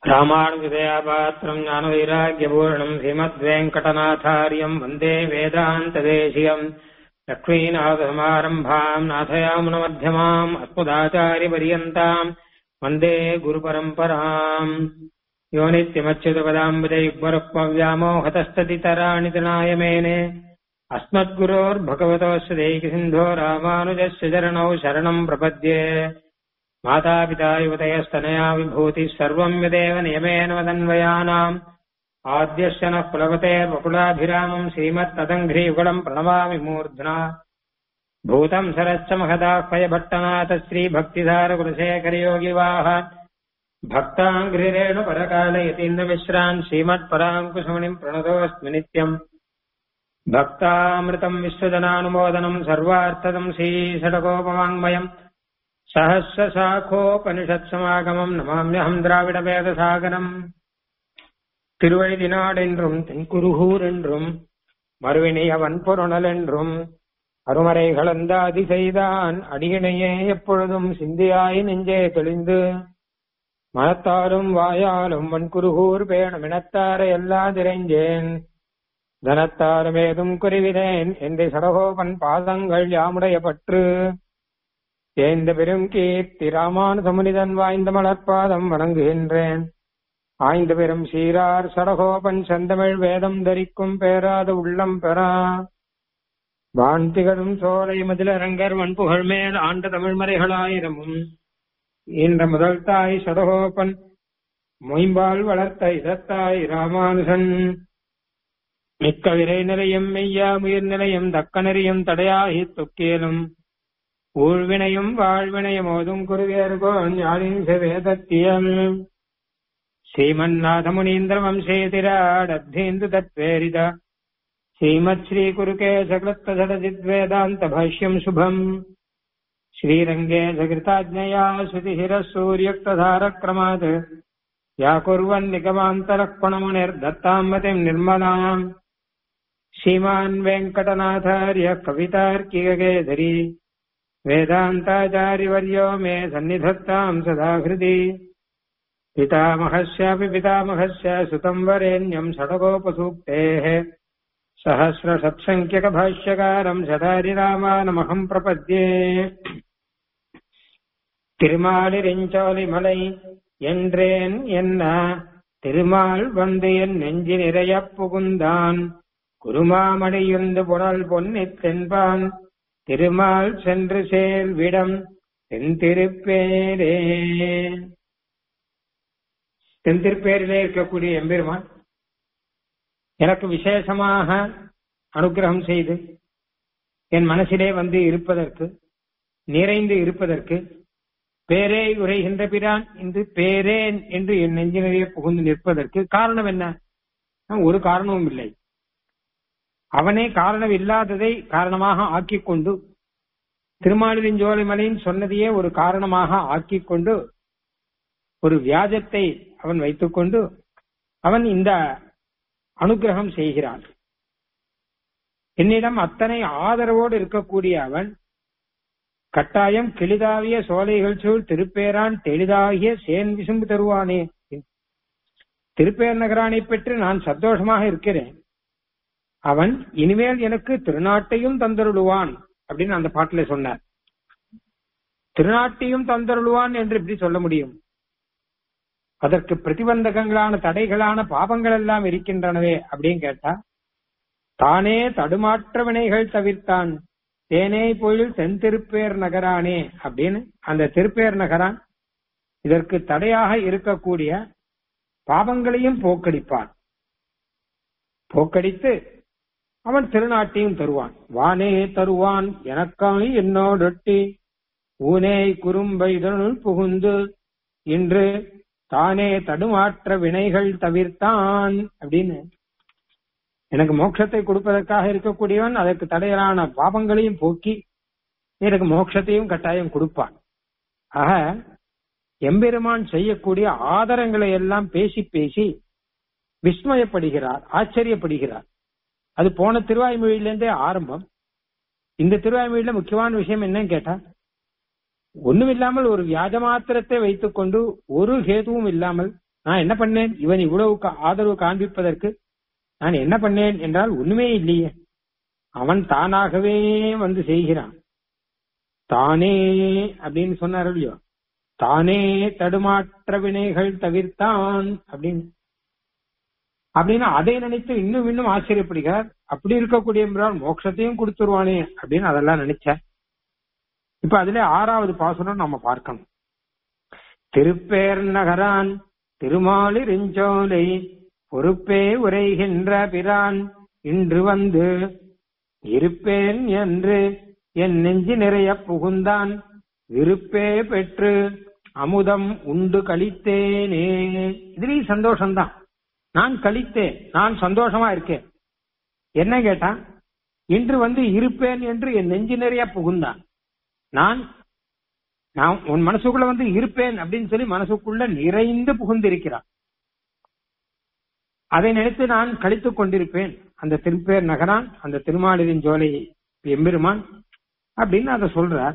ராமானுஜதயாபாத்திரம் ஞானவைராக்கியபூர்ணம் ஸ்ரீமத்வேங்கடநாதாரியம் வந்தே வேதாந்ததேசியம் லக்ஷ்மீநாதசமாரம்பாம் நாதயாமுனமத்தியமாம் அஸ்மதாச்சாரியபரியந்தாம் வந்தே குருபரம்பராம் யோ நித்யமच्युतपदाम्बुजयुग्मरुक्मव्यामोहतस्ततितराणि नायमेने अस्मद्गुरोर्भगवतोऽस्य दैकसिन्धो रामानुजस्य चरणौ शरणम् प्रपद्ये मातापिता युवतयस्तनया विभूतिः सर्वम् यदेव नियमेन वदन्वयानाम् आद्यस्य नः प्लवते वकुलाभिरामम् श्रीमत्तदङ्घ्रीयुगलम् प्रणमामि मूर्ध्ना भूतम् सरश्च महदाह्वयभट्टनाथ श्रीभक्तिधारकुलशेखरयोगिवाः भक्ताङ्घ्रिरेणु परकालयतीन्द्रमिश्रान् श्रीमत्पराङ्कुशमणिम् प्रणतोऽस्मि नित्यम् भक्तामृतम् विश्वजनानुमोदनम् सर्वार्थदम् श्रीषडकोपवाङ्मयम् சஹசிரசாகோபனிஷத்சமாகமம் நமாமியகம் திராவிடவேதசாகரம் திருவழிதினாடென்றும் தென்குருகூர் என்றும் மறுவினைய வன்பொருணல் என்றும் அருமறை கலந்த அதி செய்தான் அடியினையே எப்பொழுதும் சிந்தியாய் நெஞ்சே தெளிந்து மனத்தாலும் வாயாலும் வன்குருகூர் பேணமினத்தார எல்லா திரைஞ்சேன் தனத்தாரும் ஏதும் குறிவிதேன் என்று சடகோபன் பாதங்கள் யாமுடைய பற்று தேய்ந்த பெரும் கீர்த்தி ராமானுசமுனிதன் வாய்ந்த மலர்பாதம் வணங்குகின்றேன் ஆய்ந்த பெரும் சீரார் சடகோபன் செந்தமிழ் வேதம் தரிக்கும் பேராத உள்ளம் பெறா வான்திகழும் சோலை மதிலரங்கர் வன்புகழ் மேல் ஆண்ட தமிழ்மறைகளாயிரமும் இந்த முதல் தாய் சடகோபன் மொயம்பால் வளர்த்த இதத்தாய் ராமானுசன் மிக்க விரை நிலையம் மெய்யா உயிர் நிலையம் தக்க நெறியும் தடையாகி தொக்கேலும் ஊழ்வினையும் வாழ்வினையும் ஓதும் குருவேர்கோன் யாழின் வேதத்தியம் ஸ்ரீமன்னாத முனீந்திர வம்சேதிராடத்தேந்து தத்வேரித ஸ்ரீமத் ஸ்ரீ குருகே சகலத்த சடஜித் வேதாந்த பாஷ்யம் சுபம் ஸ்ரீரங்கே சகிருதாஜ்ஞயா ஸ்ருதிஹிர சூரியக்ததாரக்ரமாத் या कुर्वन् निगमान्तरः गुणमुनिर्दत्ताम् मतिम् निर्मलाम् श्रीमान् वेङ्कटनाथार्य कवितार्किककेसरी वेदान्ताचार्यवर्यो मे सन्निधत्ताम् सदा हृदि पितामहस्यापि पितामहस्य सुतम् वरेण्यम् षडगोपसूक्तेः सहस्रसत्सङ्ख्यकभाष्यकारम् सदारिरामानमहम् प्रपद्ये திருமாலிரிஞ்சோலிமலை என்றேன் என்ன திருமால் வந்து என் நெஞ்சு நிறைய புகுந்தான் குருமாமணியுந்து புனல் பொன்னித் தென்பான் திருமால் சென்று சேர்விடம் தென்திருப்பேரே தென்திருப்பேரிலே இருக்கக்கூடிய எம்பெருமான் எனக்கு விசேஷமாக அனுகிரகம் செய்து என் மனசிலே வந்து இருப்பதற்கு நிறைந்து இருப்பதற்கு பேரே உரைகின்ற பிரான் என்று பேரேன் என்று என் நெஞ்சினரே புகுந்து நிற்பதற்கு காரணம் என்ன ஒரு காரணமும் இல்லை அவனே காரணம் இல்லாததை காரணமாக ஆக்கிக் கொண்டு திருமாலிருஞ்சோலைமலையின் சொன்னதையே ஒரு காரணமாக ஆக்கிக் கொண்டு ஒரு வியாஜத்தை அவன் வைத்துக்கொண்டு அவன் இந்த அனுகிரகம் செய்கிறான் என்னிடம் அத்தனை ஆதரவோடு இருக்கக்கூடிய அவன் கட்டாயம் கிளிதாவிய சோலைகள் சூழ் திருப்பேரான் தெளிதாகிய சேன் விசும்பு தருவானே திருப்பேர் நகரானை பெற்று நான் சந்தோஷமாக இருக்கிறேன் அவன் இனிமேல் எனக்கு திருநாட்டையும் தந்தருளுவான் அப்படின்னு அந்த பாட்டில சொன்னார் திருநாட்டையும் தந்தருளுவான் என்று எப்படி சொல்ல முடியும் அதற்கு பிரதிபந்தகங்களான தடைகளான பாவங்கள் எல்லாம் இருக்கின்றனவே அப்படின்னு கேட்டா தானே தடுமாற்ற வினைகள் தவிர்த்தான் தேனே பொழில் தென் திருப்பேர் நகரானே அப்படின்னு அந்த திருப்பேர் நகரான் இதற்கு தடையாக இருக்கக்கூடிய பாவங்களையும் போக்கடிப்பான் போக்கடித்து அவன் திருநாட்டையும் தருவான் வானே தருவான் எனக்காய் என்னோடொட்டி ஊனே குறும்பை இதனுள் புகுந்து இன்று தானே தடுமாற்ற வினைகள் தவிர்த்தான் அப்படின்னு எனக்கு மோட்சத்தை கொடுப்பதற்காக இருக்கக்கூடியவன் அதற்கு தடையலான பாவங்களையும் போக்கி எனக்கு மோட்சத்தையும் கட்டாயம் கொடுப்பான் ஆக எம்பெருமான் செய்யக்கூடிய ஆதரங்களை எல்லாம் பேசி பேசி விஸ்மயப்படுகிறார் ஆச்சரியப்படுகிறார் அது போன திருவாய்மொழியிலிருந்தே ஆரம்பம் இந்த திருவாய்மொழியில முக்கியமான விஷயம் என்னன்னு கேட்டா ஒண்ணுமில்லாமல் ஒரு வியாஜ மாத்திரத்தை வைத்துக் கொண்டு ஒரு ஹேதுவும் இல்லாமல் நான் என்ன பண்ணேன் இவன் இவ்வளவு கா- ஆதரவு காண்பிப்பதற்கு நான் என்ன பண்ணேன் என்றால் ஒண்ணுமே இல்லையே அவன் தானாகவே வந்து செய்கிறான் தானே அப்படின்னு சொன்னார் இல்லையோ தானே தடுமாற்ற வினைகள் தவிர்த்தான் அப்படின்னு அப்படின்னு அதை நினைத்து இன்னும் இன்னும் ஆச்சரியப்படுகிறார் அப்படி இருக்கக்கூடிய என்றால் மோட்சத்தையும் கொடுத்துருவானே அப்படின்னு அதெல்லாம் நினைச்சேன் இப்ப அதுல ஆறாவது பாசுரம் நம்ம பார்க்கணும் திருப்பேர் நகரான் திருமாலிருஞ்சோலை பொறுப்பே உரைகின்ற பிரான் இன்று வந்து இருப்பேன் என்று என் நெஞ்சு நிறைய புகுந்தான் விருப்பே பெற்று அமுதம் உண்டு கழித்தேனே இதுலயும் சந்தோஷம்தான் நான் கழித்தேன் நான் சந்தோஷமா இருக்கேன் என்ன கேட்டான் இன்று வந்து இருப்பேன் என்று என் நெஞ்சு நிறைய புகுந்தான் நான் நான் உன் மனசுக்குள்ள வந்து இருப்பேன் அப்படின்னு சொல்லி மனசுக்குள்ள நிறைந்து புகுந்திருக்கிறான் அதை நினைத்து நான் கழித்துக் கொண்டிருப்பேன் அந்த திருப்பேர் நகரான் அந்த திருமாலிரின் ஜோலை எம்பெருமான் அப்படின்னு அதை சொல்றார்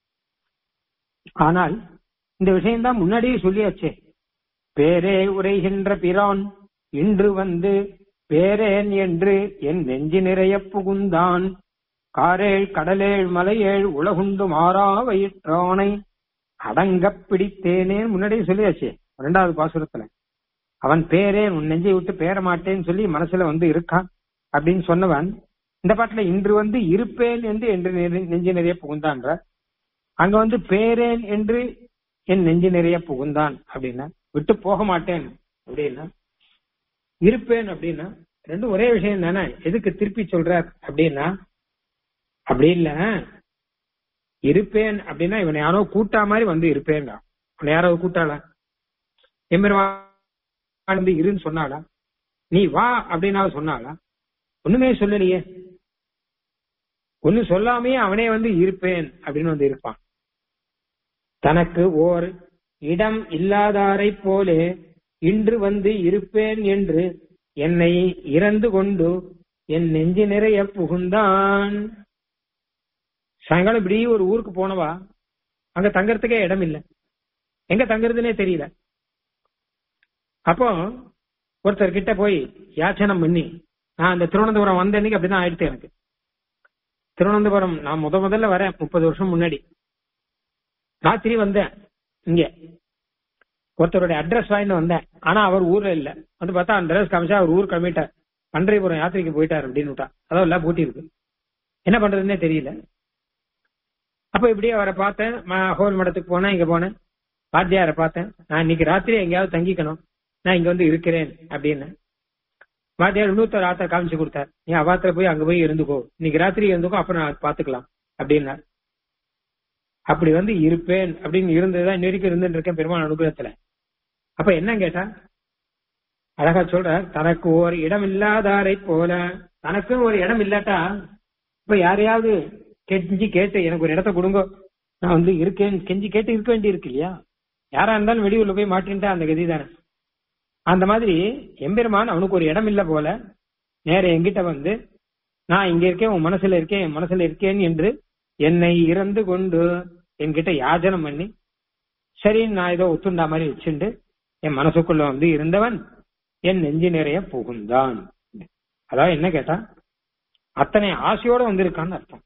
ஆனால் இந்த விஷயம்தான் முன்னாடியே சொல்லியாச்சே பேரே உரைகின்ற பிரான் இன்று வந்து பேரேன் என்று என் நெஞ்சு நிறைய புகுந்தான் காரேழ் கடலேழ் மலையேழ் உலகுண்டு மாறா வயிற்றானை அடங்கப் பிடித்தேனே முன்னாடியே சொல்லியாச்சே இரண்டாவது பாசுரத்துல அவன் பேரே உன் நெஞ்சை விட்டு பேர மாட்டேன்னு சொல்லி மனசுல வந்து இருக்கான் அப்படின்னு சொன்னவன் இந்த பாட்டுல இன்று வந்து இருப்பேன் என்று என்று நெ- நெஞ்சு நிறைய புகுந்தான்ற அங்க வந்து பேரேன் என்று என் நெஞ்சு நிறைய புகுந்தான் அப்படின்னா விட்டு போக மாட்டேன் அப்படின்னா இருப்பேன் அப்படின்னா ரெண்டும் ஒரே விஷயம் தானே எதுக்கு திருப்பி சொல்றார் அப்படின்னா அப்படி இல்ல இருப்பேன் அப்படின்னா இவனை யாரோ கூட்டா மாதிரி வந்து இருப்பேன்டா இவனை யாரோ கூட்டாளா எம்பெருமான் வந்து இருன்னு சொன்னாளா நீ வா அப்படின்னா சொன்னாளா ஒண்ணுமே சொல்லலையே ஒண்ணு சொல்லாமே அவனே வந்து இருப்பேன் அப்படின்னு வந்து இருப்பான் தனக்கு ஓர் இடம் இல்லாதாரை போலே இன்று வந்து இருப்பேன் என்று என்னை இறந்து கொண்டு என் நெஞ்சு நிறைய புகுந்தான் சாயங்காலம் இப்படி ஒரு ஊருக்கு போனவா அங்க தங்கறதுக்கே இடம் இல்ல எங்க தங்குறதுனே தெரியல அப்போ ஒருத்தர் கிட்ட போய் யாச்சனம் பண்ணி நான் அந்த திருவனந்தபுரம் வந்த அன்னைக்கு அப்படிதான் ஆயிடுச்சு எனக்கு திருவனந்தபுரம் நான் முத முதல்ல வரேன் முப்பது வருஷம் முன்னாடி ராத்திரி வந்தேன் இங்க ஒருத்தருடைய அட்ரஸ் வாங்கிட்டு வந்தேன் ஆனா அவர் ஊர்ல இல்ல வந்து பார்த்தா அந்த அட்ரஸ் காமிச்சா அவர் ஊர் கிளம்பிட்டார் பன்றையபுரம் யாத்திரைக்கு போயிட்டார் அப்படின்னு விட்டா அதான் எல்லாம் பூட்டி இருக்கு என்ன பண்றதுன்னே தெரியல அப்ப இப்படியே அவரை பார்த்தேன் ம- ஹோல் மடத்துக்கு போனேன் இங்க போனேன் வாத்தியாரை பார்த்தேன் நான் இன்னைக்கு ராத்திரி எங்கேயாவது தங்கிக்கணும் நான் இங்க வந்து இருக்கிறேன் அப்படின்னு வாத்தியார் இன்னொருத்தர் ஆத்தர் காமிச்சு கொடுத்தார் நீ அவாத்துல போய் அங்க போய் இருந்துக்கோ இன்னைக்கு ராத்திரி இருந்துக்கோ அப்புறம் நான் பாத்துக்கலாம் அப்படின்னார் அப்படி வந்து இருப்பேன் அப்படின்னு இருந்ததுதான் இன்ன வரைக்கும் இருந்துட்டு இருக்கேன் பெருமாள் அனுகிரகத்துல அப்ப என்ன கேட்டா அழகா சொல்ற தனக்கு ஒரு இடம் இல்லாதாரை போல தனக்கும் ஒரு இடம் இல்லாட்டா இப்ப யாரையாவது கெஞ்சி கேட்டு எனக்கு ஒரு இடத்த கொடுங்க நான் வந்து இருக்கேன் கெஞ்சி கேட்டு இருக்க வேண்டி இருக்கு இல்லையா யாரா இருந்தாலும் வெளியூர்ல போய் மாட்டின்ட்டா அந்த கதி தானே அந்த மாதிரி எம்பெருமான் அவனுக்கு ஒரு இடம் இல்ல போல நேர என்கிட்ட வந்து நான் இங்க இருக்கேன் உன் மனசுல இருக்கேன் என் மனசுல இருக்கேன் என்று என்னை இறந்து கொண்டு என்கிட்ட யாஜனம் பண்ணி சரி நான் ஏதோ ஒத்துண்டா மாதிரி வச்சுண்டு என் மனசுக்குள்ள வந்து இருந்தவன் என் நெஞ்சு நிறைய புகுந்தான் அதாவது என்ன கேட்டா அத்தனை ஆசையோட வந்திருக்கான்னு அர்த்தம்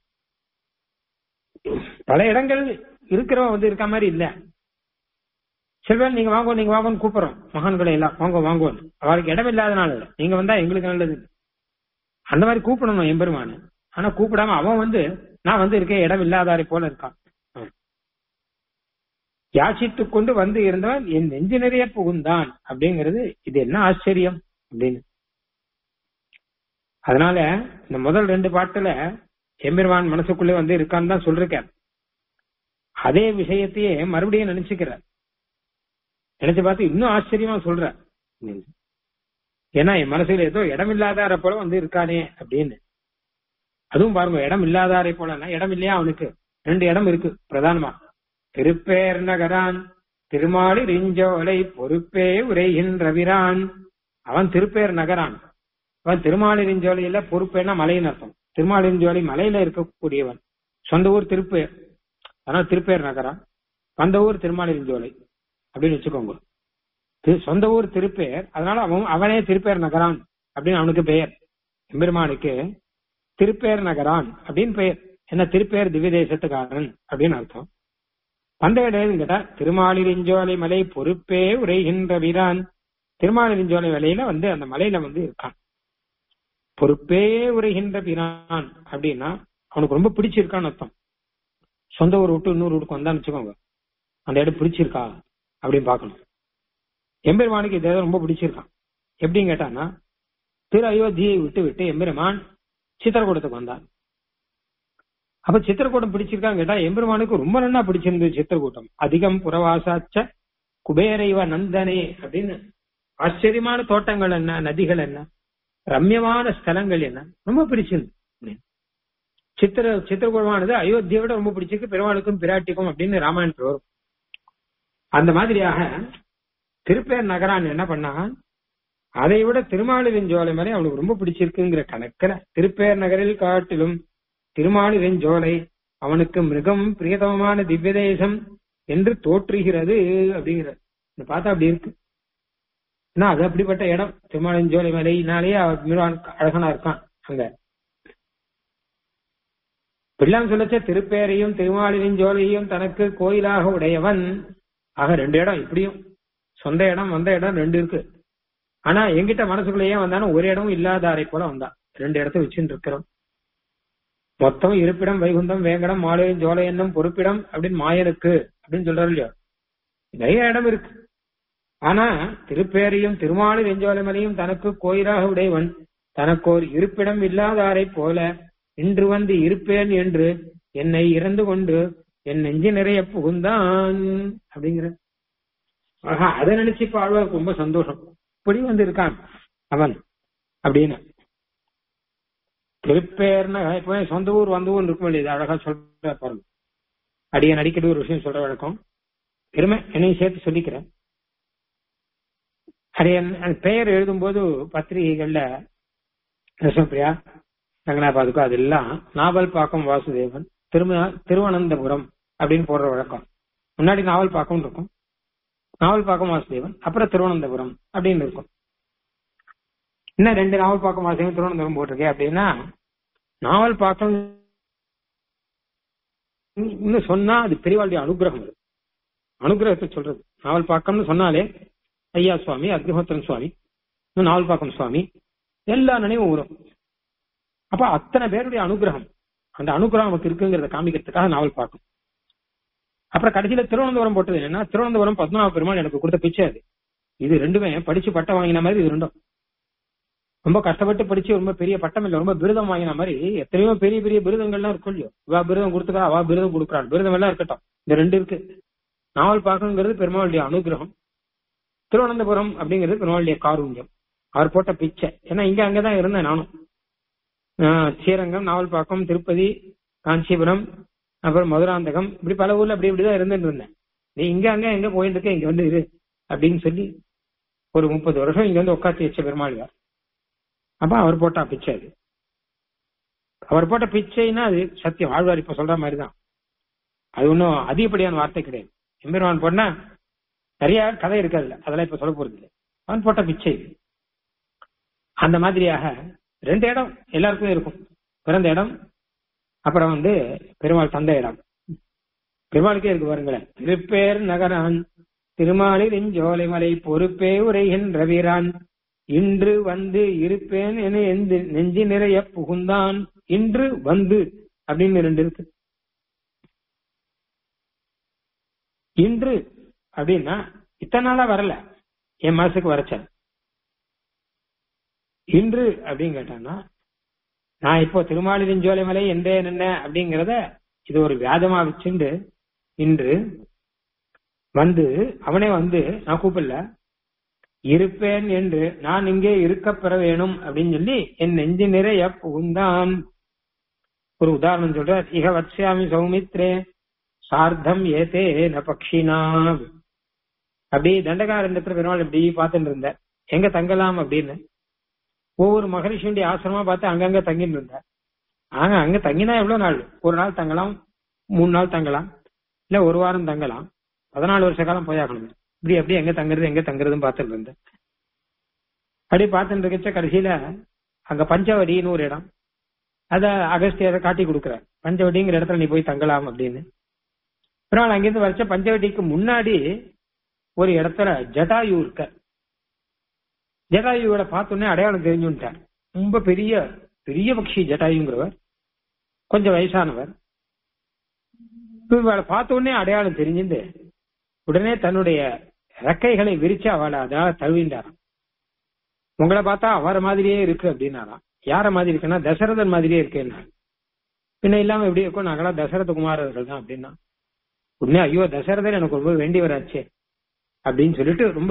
பல இடங்கள் இருக்கிறவன் வந்து இருக்க மாதிரி இல்ல செல்வன் நீங்க வாங்க நீங்க வாங்கன்னு கூப்பிடுறோம் மகான்களை எல்லாம் வாங்க வாங்குவோம் அவருக்கு இடம் இல்லாதனால இல்ல. நீங்க வந்தா எங்களுக்கு நல்லது அந்த மாதிரி கூப்பிடணும் எம்பெருமானு ஆனா கூப்பிடாம அவன் வந்து நான் வந்து இருக்கேன் இடம் இல்லாதாரை போல இருக்கான் ம். யாசித்துக் கொண்டு வந்து இருந்தவன் என் நெஞ்சு நிறைய புகுந்தான் அப்படிங்கிறது இது என்ன ஆச்சரியம் அப்படின்னு அதனால இந்த முதல் ரெண்டு பாட்டுல எம்பெருமான் மனசுக்குள்ளே வந்து இருக்கான்னு தான் சொல்லிருக்கார் அதே விஷயத்தையே மறுபடியும் நினைச்சுக்கிறார் நினைச்சு பார்த்து இன்னும் ஆச்சரியமா சொல்ற ஏன்னா என் மனசுல ஏதோ இடம் இல்லாதார போல வந்து இருக்கானே அப்படின்னு அதுவும் பாருங்க இடம் இல்லாதாரை போலன்னா இடம் இல்லையா அவனுக்கு ரெண்டு இடம் இருக்கு பிரதானமா திருப்பேர் நகரான் திருமாலி ரிஞ்சோலை பொறுப்பே உரைகின்றவிரான் அவன் திருப்பேர் நகரான் அவன் திருமாலிருஞ்சோலையில பொறுப்பேன்னா மலைன்னு அர்த்தம் திருமாலிருஞ்சோலை மலையில இருக்கக்கூடியவன் சொந்த ஊர் திருப்பேர் அதனால திருப்பேர் நகரம் வந்த ஊர் திருமாலிருஞ்சோலை அப்படின்னு வச்சுக்கோங்க தி- சொந்த ஊர் திருப்பேர் அதனால அவன் அவனே திருப்பேர் நகரான் அப்படின்னு அவனுக்கு பெயர் எம்பெருமானுக்கு திருப்பேர் நகரான் அப்படின்னு பெயர் என்ன திருப்பேர் திவ்ய தேசத்துக்காரன் அப்படின்னு அர்த்தம் அந்த இடம் கேட்டா திருமாலிரிஞ்சோலை மலை பொறுப்பே உரைகின்ற வீரான் திருமாலிரிஞ்சோலை மலையில வந்து அந்த மலையில வந்து இருக்கான் பொறுப்பே உரைகின்ற பிரான் அப்படின்னா அவனுக்கு ரொம்ப பிடிச்சிருக்கான்னு அர்த்தம் சொந்த ஊர் விட்டு இன்னொரு ஊருக்கு வந்தான்னு வச்சுக்கோங்க அந்த இடம் பிடிச்சிருக்கா அப்படின்னு பார்க்கணும் எம்பெருமானுக்கு இந்த இடம் ரொம்ப பிடிச்சிருக்கான் எப்படின்னு கேட்டான்னா திரு அயோத்தியை விட்டு விட்டு எம்பெருமான் சித்திரக்கூடத்துக்கு வந்தான் அப்ப சித்திரக்கூடம் பிடிச்சிருக்கான்னு கேட்டா எம்பெருமானுக்கு ரொம்ப நல்லா பிடிச்சிருந்தது சித்திரக்கூட்டம் அதிகம் புறவாசாச்ச குபேரைவ நந்தனே அப்படின்னு ஆச்சரியமான தோட்டங்கள் என்ன நதிகள் என்ன ரம்யமான ஸ்தலங்கள் என்ன ரொம்ப பிடிச்சிருந்து அப்படின்னு. சித்திர சித்திரக்கூடமானது அயோத்தியை விட ரொம்ப பிடிச்சிருக்கு பெருமாளுக்கும் பிராட்டிக்கும் அப்படின்னு ராமாயணத்தில் வரும் அந்த மாதிரியாக திருப்பேர் நகரான் என்ன பண்ணா அதை விட திருமாலிருஞ்சோலை மலை அவனுக்கு ரொம்ப பிடிச்சிருக்குங்கிற கணக்குல திருப்பேர் நகரில் காட்டிலும் திருமாலிருஞ்சோலை அவனுக்கு மிகவும் பிரியதமமான திவ்ய தேசம் என்று தோற்றுகிறது அப்படிங்கிறது இத பார்த்தா அப்படி இருக்கு ஏன்னா அது அப்படிப்பட்ட இடம் திருமாலிருஞ்சோலை மலையினாலேயே அவர் மிருவான் அழகனா இருக்கான் அங்க பிள்ளான் சொல்லச்ச திருப்பேரையும் திருமாலிருஞ்சோலையும் தனக்கு கோயிலாக உடையவன் ஆக ரெண்டு இடம் இப்படியும் சொந்த இடம் வந்த இடம் ரெண்டு இருக்கு ஆனா எங்கிட்ட மனசுக்குள்ளேயே வந்தாலும் ஒரு இடமும் இல்லாதாரை போல வந்தான் ரெண்டு இடத்த வச்சுட்டு இருக்கிறோம் மொத்தம் இருப்பிடம் வைகுந்தம் வேங்கடம் மாலையும் ஜோலை என்னும் பொறுப்பிடம் அப்படின்னு மாயனுக்கு அப்படின்னு சொல்றாரு இல்லையா நிறைய இடம் இருக்கு ஆனா திருப்பேரையும் திருமாலு வெஞ்சோலைமலையும் தனக்கு கோயிலாக உடையவன் தனக்கு ஒரு இருப்பிடம் இல்லாதாரை போல இன்று வந்து இருப்பேன் என்று என்னை இறந்து கொண்டு என் நெஞ்சு நிறைய புகுந்தான் அப்படிங்கிற ஆஹா அதை நினைச்சு இப்ப ஆழ்வாருக்கு ரொம்ப சந்தோஷம் இப்படி வந்து இருக்கான் அவன் அப்படின்னு திருப்பேர்னா இப்ப சொந்த ஊர் வந்த ஊர் இருக்கும் இல்லையா இது அழகா சொல்ற பாருங்க அடியன் அடிக்கடி ஒரு விஷயம் சொல்ற வழக்கம் பெருமை என்னையும் சேர்த்து சொல்லிக்கிறேன் அடியன் அந்த பெயர் எழுதும்போது பத்திரிகைகள்ல ரசப்பிரியா ரங்கநாபாதுக்கு அதெல்லாம் நாவல் பாக்கம் வாசுதேவன் திரும திருவனந்தபுரம் அப்படின்னு போடுற வழக்கம் முன்னாடி நாவல் பாக்கம் இருக்கும் நாவல் பாக்கம் வாசுதேவன் அப்புறம் திருவனந்தபுரம் அப்படின்னு இருக்கும் இன்னும் ரெண்டு நாவல் பாக்கம் வாசுதேவன் திருவனந்தபுரம் போட்டிருக்கேன் அப்படின்னா நாவல் பாக்கம் இன்னும் சொன்னா அது பெரியவாளுடைய அனுகிரகம் அது அனுகிரகத்தை சொல்றது நாவல் பாக்கம்னு சொன்னாலே ஐயா சுவாமி அக்னிஹோத்திரன் சுவாமி இன்னும் நாவல் பாக்கம் சுவாமி எல்லா நினைவும் வரும் அப்ப அத்தனை பேருடைய அனுகிரகம் அந்த அனுகிரகம் நமக்கு இருக்குங்கிறத காமிக்கிறதுக்காக நாவல் பார்க்கும் அப்புறம் கடைசியில திருவனந்தபுரம் போட்டது என்னன்னா திருவனந்தபுரம் பத்மநாப பெருமாள் எனக்கு கொடுத்த பிச்சை அது இது ரெண்டுமே படிச்சு பட்டம் வாங்கின மாதிரி இது ரெண்டும் ரொம்ப கஷ்டப்பட்டு படிச்சு ரொம்ப பெரிய பட்டம் இல்ல ரொம்ப விருதம் வாங்கின மாதிரி எத்தனையோ பெரிய பெரிய விருதங்கள்லாம் இருக்கும் இல்லையோ இவா விருதம் கொடுத்துக்கா அவா விருதம் கொடுக்குறாள் விருதம் எல்லாம் இருக்கட்டும் இந்த ரெண்டு இருக்கு நாவல் பார்க்கணுங்கிறது பெருமாளுடைய அனுகிரகம் திருவனந்தபுரம் அப்படிங்கிறது பெருமாளுடைய காரூண்யம் அவர் போட்ட பிச்சை ஏன்னா இங்க அங்கதான் இருந்தேன் நானும் ஆஹ் ஸ்ரீரங்கம் நாவல்பாக்கம் திருப்பதி காஞ்சிபுரம் அப்புறம் மதுராந்தகம் இப்படி பல ஊர்ல அப்படி இப்படிதான் இருந்துட்டு இருந்தேன் நீ இங்க அங்க எங்க போயிட்டு இருக்க இங்க வந்து இரு அப்படின்னு சொல்லி ஒரு முப்பது வருஷம் இங்க வந்து உட்காந்து வச்ச பெருமாள் அப்ப அவர் போட்டா பிச்சை அது அவர் போட்ட பிச்சைன்னா அது சத்தியம் ஆழ்வார் இப்ப சொல்ற மாதிரிதான் அது ஒன்றும் அதிகப்படியான வார்த்தை கிடையாது எம்பெருமான் போனா நிறைய கதை இருக்காதுல்ல அதெல்லாம் இப்ப சொல்ல போறது இல்லை அவன் போட்ட பிச்சை இது. அந்த மாதிரியாக ரெண்டு இடம் எல்லாருக்குமே இருக்கும் பிறந்த இடம் அப்புறம் வந்து பெருமாள் தந்த இடம் பெருமாளுக்கே இருக்கு பாருங்களேன் திருப்பேர் நகரான் திருமாலில் இஞ்சோலைமலை பொறுப்பே உரைகின்ற வீரான் இன்று வந்து இருப்பேன் என எந்து நெஞ்சு நிறைய புகுந்தான் இன்று வந்து அப்படின்னு ரெண்டு இருக்கு இன்று அப்படின்னா இத்தனை நாளா வரல என் மனசுக்கு வரச்சல் இன்று அப்படின்னு கேட்டான்னா நான் இப்போ திருமாலிருஞ்சோலை மலை என்றேன் என்ன அப்படிங்கறத இது ஒரு வியாதமா வச்சுண்டு இன்று வந்து அவனே வந்து நான் கூப்பிடல இருப்பேன் என்று நான் இங்கே இருக்கப் பெற வேணும் அப்படின்னு சொல்லி என் நெஞ்சு நிறைய புகுந்தான் ஒரு உதாரணம் சொல்ற இக வத்ஸ்யாமி சௌமித்ரே சார்த்தம் ஏதே ந பக்ஷினா அப்படி தண்டகாரண்டத்துல பெருமாள் இப்படி பார்த்துட்டு இருந்த எங்க தங்கலாம் அப்படின்னு ஒவ்வொரு மகரிஷியுடைய ஆசிரமா பார்த்து அங்கங்க தங்கிட்டு இருந்தார் ஆங்க அங்க தங்கினா எவ்வளவு நாள் ஒரு நாள் தங்கலாம் மூணு நாள் தங்கலாம் இல்ல ஒரு வாரம் தங்கலாம் பதினாலு வருஷ காலம் போயாகணும் இப்படி அப்படியே எங்க தங்குறது எங்க தங்குறதுன்னு பார்த்துட்டு இருந்தேன் அப்படியே பார்த்துட்டு இருக்கச்ச கடைசியில அங்க பஞ்சவடின்னு ஒரு இடம் அத அகஸ்தியரை காட்டி கொடுக்குறார் பஞ்சவடிங்கிற இடத்துல நீ போய் தங்கலாம் அப்படின்னு அப்புறம் அங்கிருந்து வரைச்ச பஞ்சவடிக்கு முன்னாடி ஒரு இடத்துல ஜடாயு இருக்க ஜடாயுவோட பார்த்தோன்னே அடையாளம் தெரிஞ்சுட்டார் ரொம்ப பெரிய பெரிய பக்ஷி ஜட்டாயுங்கிறவர் கொஞ்சம் வயசானவர் இவளை பார்த்த உடனே அடையாளம் தெரிஞ்சுட்டு உடனே தன்னுடைய ரெக்கைகளை விரிச்சு அவளை அதாக தழுவிண்டாராம் உங்களை பார்த்தா அவரை மாதிரியே இருக்கு அப்படின்னாராம் யார மாதிரி இருக்குன்னா தசரதன் மாதிரியே இருக்கேன்னா பின்ன இல்லாம எப்படி இருக்கும் நாங்களாம் தசரத குமாரர்கள் தான் அப்படின்னா உடனே ஐயோ தசரதர் எனக்கு ரொம்ப வேண்டியவராச்சே அப்படின்னு சொல்லிட்டு ரொம்ப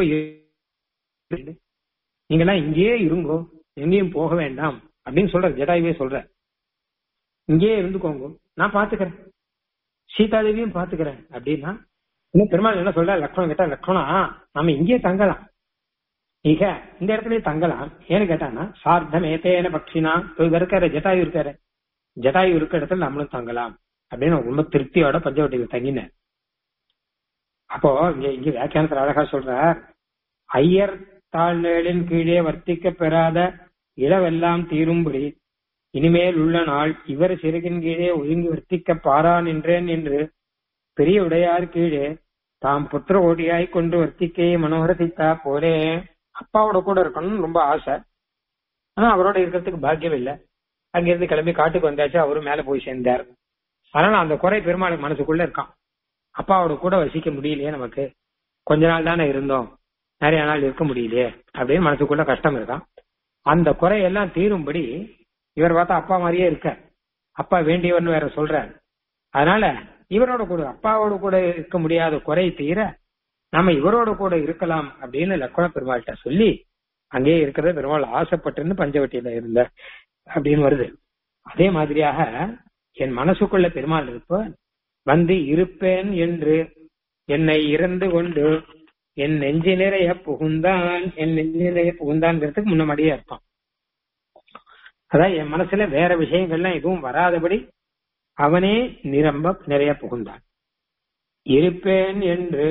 நீங்கெல்லாம் இங்கேயே இருங்கோ எங்கேயும் போக வேண்டாம் அப்படின்னு சொல்ற ஜடாயுவே சொல்ற இங்கேயே இருந்துக்கோங்க நான் பாத்துக்கிறேன் சீதாதேவியும் பாத்துக்கிறேன் அப்படின்னா இன்னும் பெருமாள் என்ன சொல்ற லக்ஷ்மணன் கேட்டா லக்ஷ்மணா நாம இங்கேயே தங்கலாம் இக இந்த இடத்துலயே தங்கலாம் ஏன்னு கேட்டானா சார்த்தம் ஏத்தேன பக்ஷினா இவர் இருக்காரு ஜட்டாயு இருக்காரு ஜட்டாயு இருக்க இடத்துல நம்மளும் தங்கலாம் அப்படின்னு ரொம்ப திருப்தியோட பஞ்சவட்டியில தங்கினேன் அப்போ இங்க இங்க வியாக்கியானத்துல அழகா சொல்ற ஐயர் தாழ்நிலின் கீழே வர்த்திக்க பெறாத இளவெல்லாம் தீரும்படி இனிமேல் உள்ள நாள் இவர் சிறகின் கீழே ஒதுங்கி வர்த்திக்க பாரான் என்றேன் என்று பெரிய உடையார் கீழே தாம் புத்திர ஓடியாய் கொண்டு வர்த்திக்கையை மனோரசித்தா போலே அப்பாவோட கூட இருக்கணும்னு ரொம்ப ஆசை ஆனா அவரோட இருக்கிறதுக்கு பாக்கியம் இல்லை அங்கிருந்து கிளம்பி காட்டுக்கு வந்தாச்சு அவரும் மேல போய் சேர்ந்தார் அதனால அந்த குறை பெருமாளுக்கு மனசுக்குள்ள இருக்கான் அப்பாவோட கூட வசிக்க முடியலையே நமக்கு கொஞ்ச நாள் தானே இருந்தோம் நிறைய நாள் இருக்க முடியலையே அப்படின்னு மனசுக்குள்ள கஷ்டம் இருக்கான் அந்த குறையெல்லாம் தீரும்படி இவர் பார்த்தா அப்பா மாதிரியே இருக்க அப்பா வேண்டியவர்னு வேற சொல்றார் அதனால இவரோட கூட அப்பாவோட கூட இருக்க முடியாத குறை தீர நாம இவரோட கூட இருக்கலாம் அப்படின்னு லக்ஷ்மண பெருமாள்கிட்ட சொல்லி அங்கேயே இருக்கிறத பெருமாள் ஆசைப்பட்டுன்னு பஞ்சவட்டியில இருந்த அப்படின்னு வருது அதே மாதிரியாக என் மனசுக்குள்ள பெருமாள் இருப்ப வந்து இருப்பேன் என்று என்னை இறந்து கொண்டு என் நெஞ்சு நிறைய புகுந்தான் என் நெஞ்சு நிறைய புகுந்தான்ங்கிறதுக்கு முன்னமடியே அர்த்தம் அதான் என் மனசுல வேற விஷயங்கள்லாம் எதுவும் வராதபடி அவனே நிரம்ப நிறைய புகுந்தான் இருப்பேன் என்று